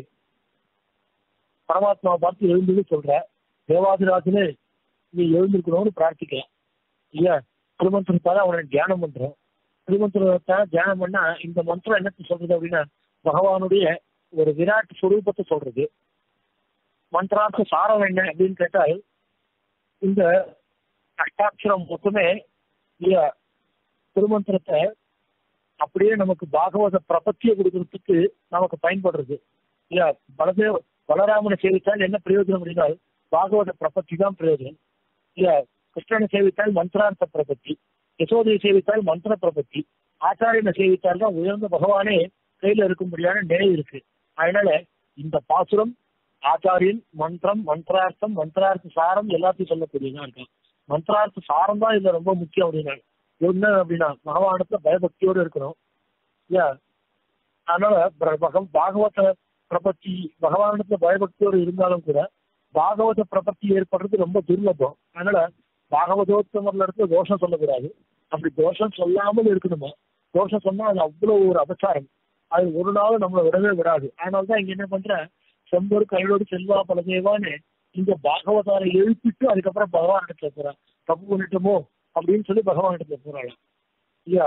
பரமாத்மாவை பார்த்து எழுந்தது சொல்ற தேவாதிராஜனே நீ எழுந்திருக்கணும்னு பிரார்த்திக்கலாம் இல்லையா திருமந்திரத்தால அவனை தியானம் பண்றோம் திருமந்திரத்தை தியானம் பண்ணா இந்த மந்திரம் என்னத்தை சொல்றது அப்படின்னா பகவானுடைய ஒரு விராட் சுரூபத்தை சொல்றது மந்திரார்த்த சாரம் என்ன அப்படின்னு கேட்டால் இந்த அஷ்டாட்சரம் மொத்தமே இல்லையா திருமந்திரத்தை அப்படியே நமக்கு பாகவத பிரபத்திய கொடுக்கறதுக்கு நமக்கு பயன்படுறது இல்லையா பலதேவ பலராமனை சேவித்தால் என்ன பிரயோஜனம் அப்படின்னால் பாகவத பிரபத்தி தான் பிரயோஜனம் இல்லையா கிருஷ்ணனை சேவித்தால் மந்திரார்த்த பிரபத்தி யசோதையை சேவித்தால் மந்திர பிரபத்தி ஆச்சாரியனை சேவித்தால் தான் உயர்ந்த பகவானே கையில இருக்கும்படியான நிலை இருக்கு அதனால இந்த பாசுரம் ஆச்சாரியன் மந்திரம் மந்திரார்த்தம் மந்திரார்த்த சாரம் எல்லாத்தையும் சொல்லக்கூடியதா இருக்கும் மந்திரார்த்த சாரம் தான் இதுல ரொம்ப முக்கியம் அப்படின்னா என்ன அப்படின்னா பகவானத்துல பயபக்தியோடு இருக்கணும் இல்லையா அதனால பிர- பகம் பாகவத பிரபத்தி பகவானிடத்துல பயபக்தியோடு இருந்தாலும் கூட பாகவத பிரபத்தி ஏற்படுறது ரொம்ப துர்லபம் அதனால பாகவதோத்தமர்ல இடத்துல தோஷம் சொல்லக்கூடாது அப்படி தோஷம் சொல்லாமல் இருக்கணுமா தோஷம் சொன்னா அது அவ்வளவு ஒரு அபச்சாரம் அது ஒரு நாள் நம்மளை விடவே விடாது அதனாலதான் இங்க என்ன பண்ற செம்பொரு கையோடு செல்வா பலதேவான்னு இந்த பாகவதாரை எழுப்பிட்டு அதுக்கப்புறம் பகவான் இடத்துல போறான் தப்பு பண்ணிட்டோமோ அப்படின்னு சொல்லி பகவான் இடத்துல போறாளாம் இல்லையா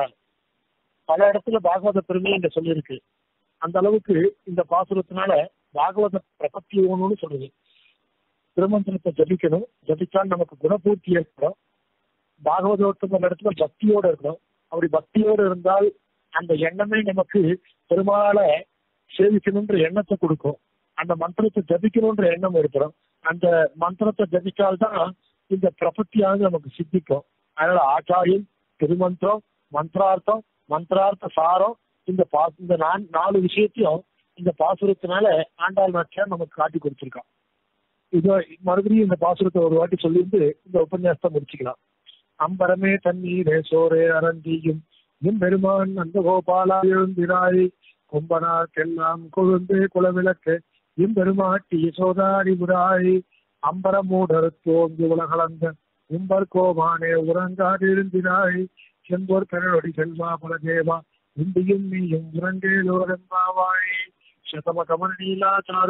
பல இடத்துல பாகவத பெருமை இங்க சொல்லியிருக்கு அந்த அளவுக்கு இந்த பாசுரத்தினால பாகவத பிரபத்தி வேணும்னு சொல்லுது திருமந்திரத்தை ஜபிக்கணும் ஜபிச்சால் நமக்கு குணபூர்த்தி ஏற்படும் பாகவதோத்தம இடத்துல பக்தியோட இருக்கணும் அப்படி பக்தியோடு இருந்தால் அந்த எண்ணமே நமக்கு பெருமாளை சேவிக்கணுன்ற எண்ணத்தை கொடுக்கும் அந்த மந்திரத்தை ஜபிக்கணுன்ற எண்ணம் ஏற்படும் அந்த மந்திரத்தை ஜபிச்சால்தான் இந்த பிரபத்தியானது நமக்கு சித்திக்கும் அதனால ஆச்சாரியம் திருமந்திரம் மந்திரார்த்தம் மந்திரார்த்த சாரம் இந்த பா இந்த நான்- நாலு விஷயத்தையும் இந்த பாசுரத்தினால ஆண்டாள் நாச்சியார் நமக்கு காட்டி கொடுத்திருக்கான் இது மறுபடியும் இந்த பாசுரத்தை ஒரு வாட்டி சொல்லிட்டு இந்த உபன்யாசத்தை முடிச்சுக்கலாம் அம்பரமே தண்ணீரே சோரே அரந்தியும் என் பெருமான் அந்த கோபாலா எழுந்திராய் கும்பனார்க்கெல்லாம் கொழுந்து குலவிளக்கு என் பெருமாட்டி யசோதாரி புராய் அம்பரமூடர் தோங்கி உலகளந்த உம்பர் கோமானே உறங்காதிருந்தினாய் செம்போர் கரடி செல்வா பலதேவா இந்தியும் நீயும் உறங்கேலோரெம்பாவாய் శతమ కమల నీలా చారు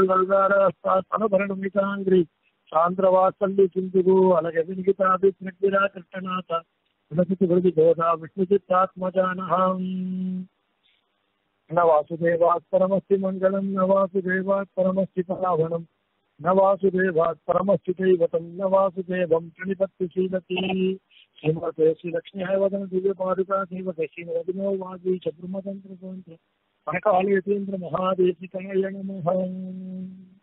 గల్గారీ సాంద్రవాసల్లి సింధుగు అలాగే వినిగితాది ప్రజ్ఞరా కృష్ణనాథ వినసితి విడిది గోదా విష్ణుచిత్తాత్మజానహం న వాసుదేవాత్ పరమస్తి మంగళం న వాసుదేవాత్ పరమస్తి పరావణం న వాసుదేవాత్ పరమస్తి దైవతం న వాసుదేవం ప్రణిపత్తి శీలతి శ్రీమతే శ్రీలక్ష్మీ వదన దివ్య పాదుకా దేవతే శ్రీమదినో వాది చతుర్మతంత్ర కనకాలయతీంద్ర మహాదేశికాయ నమః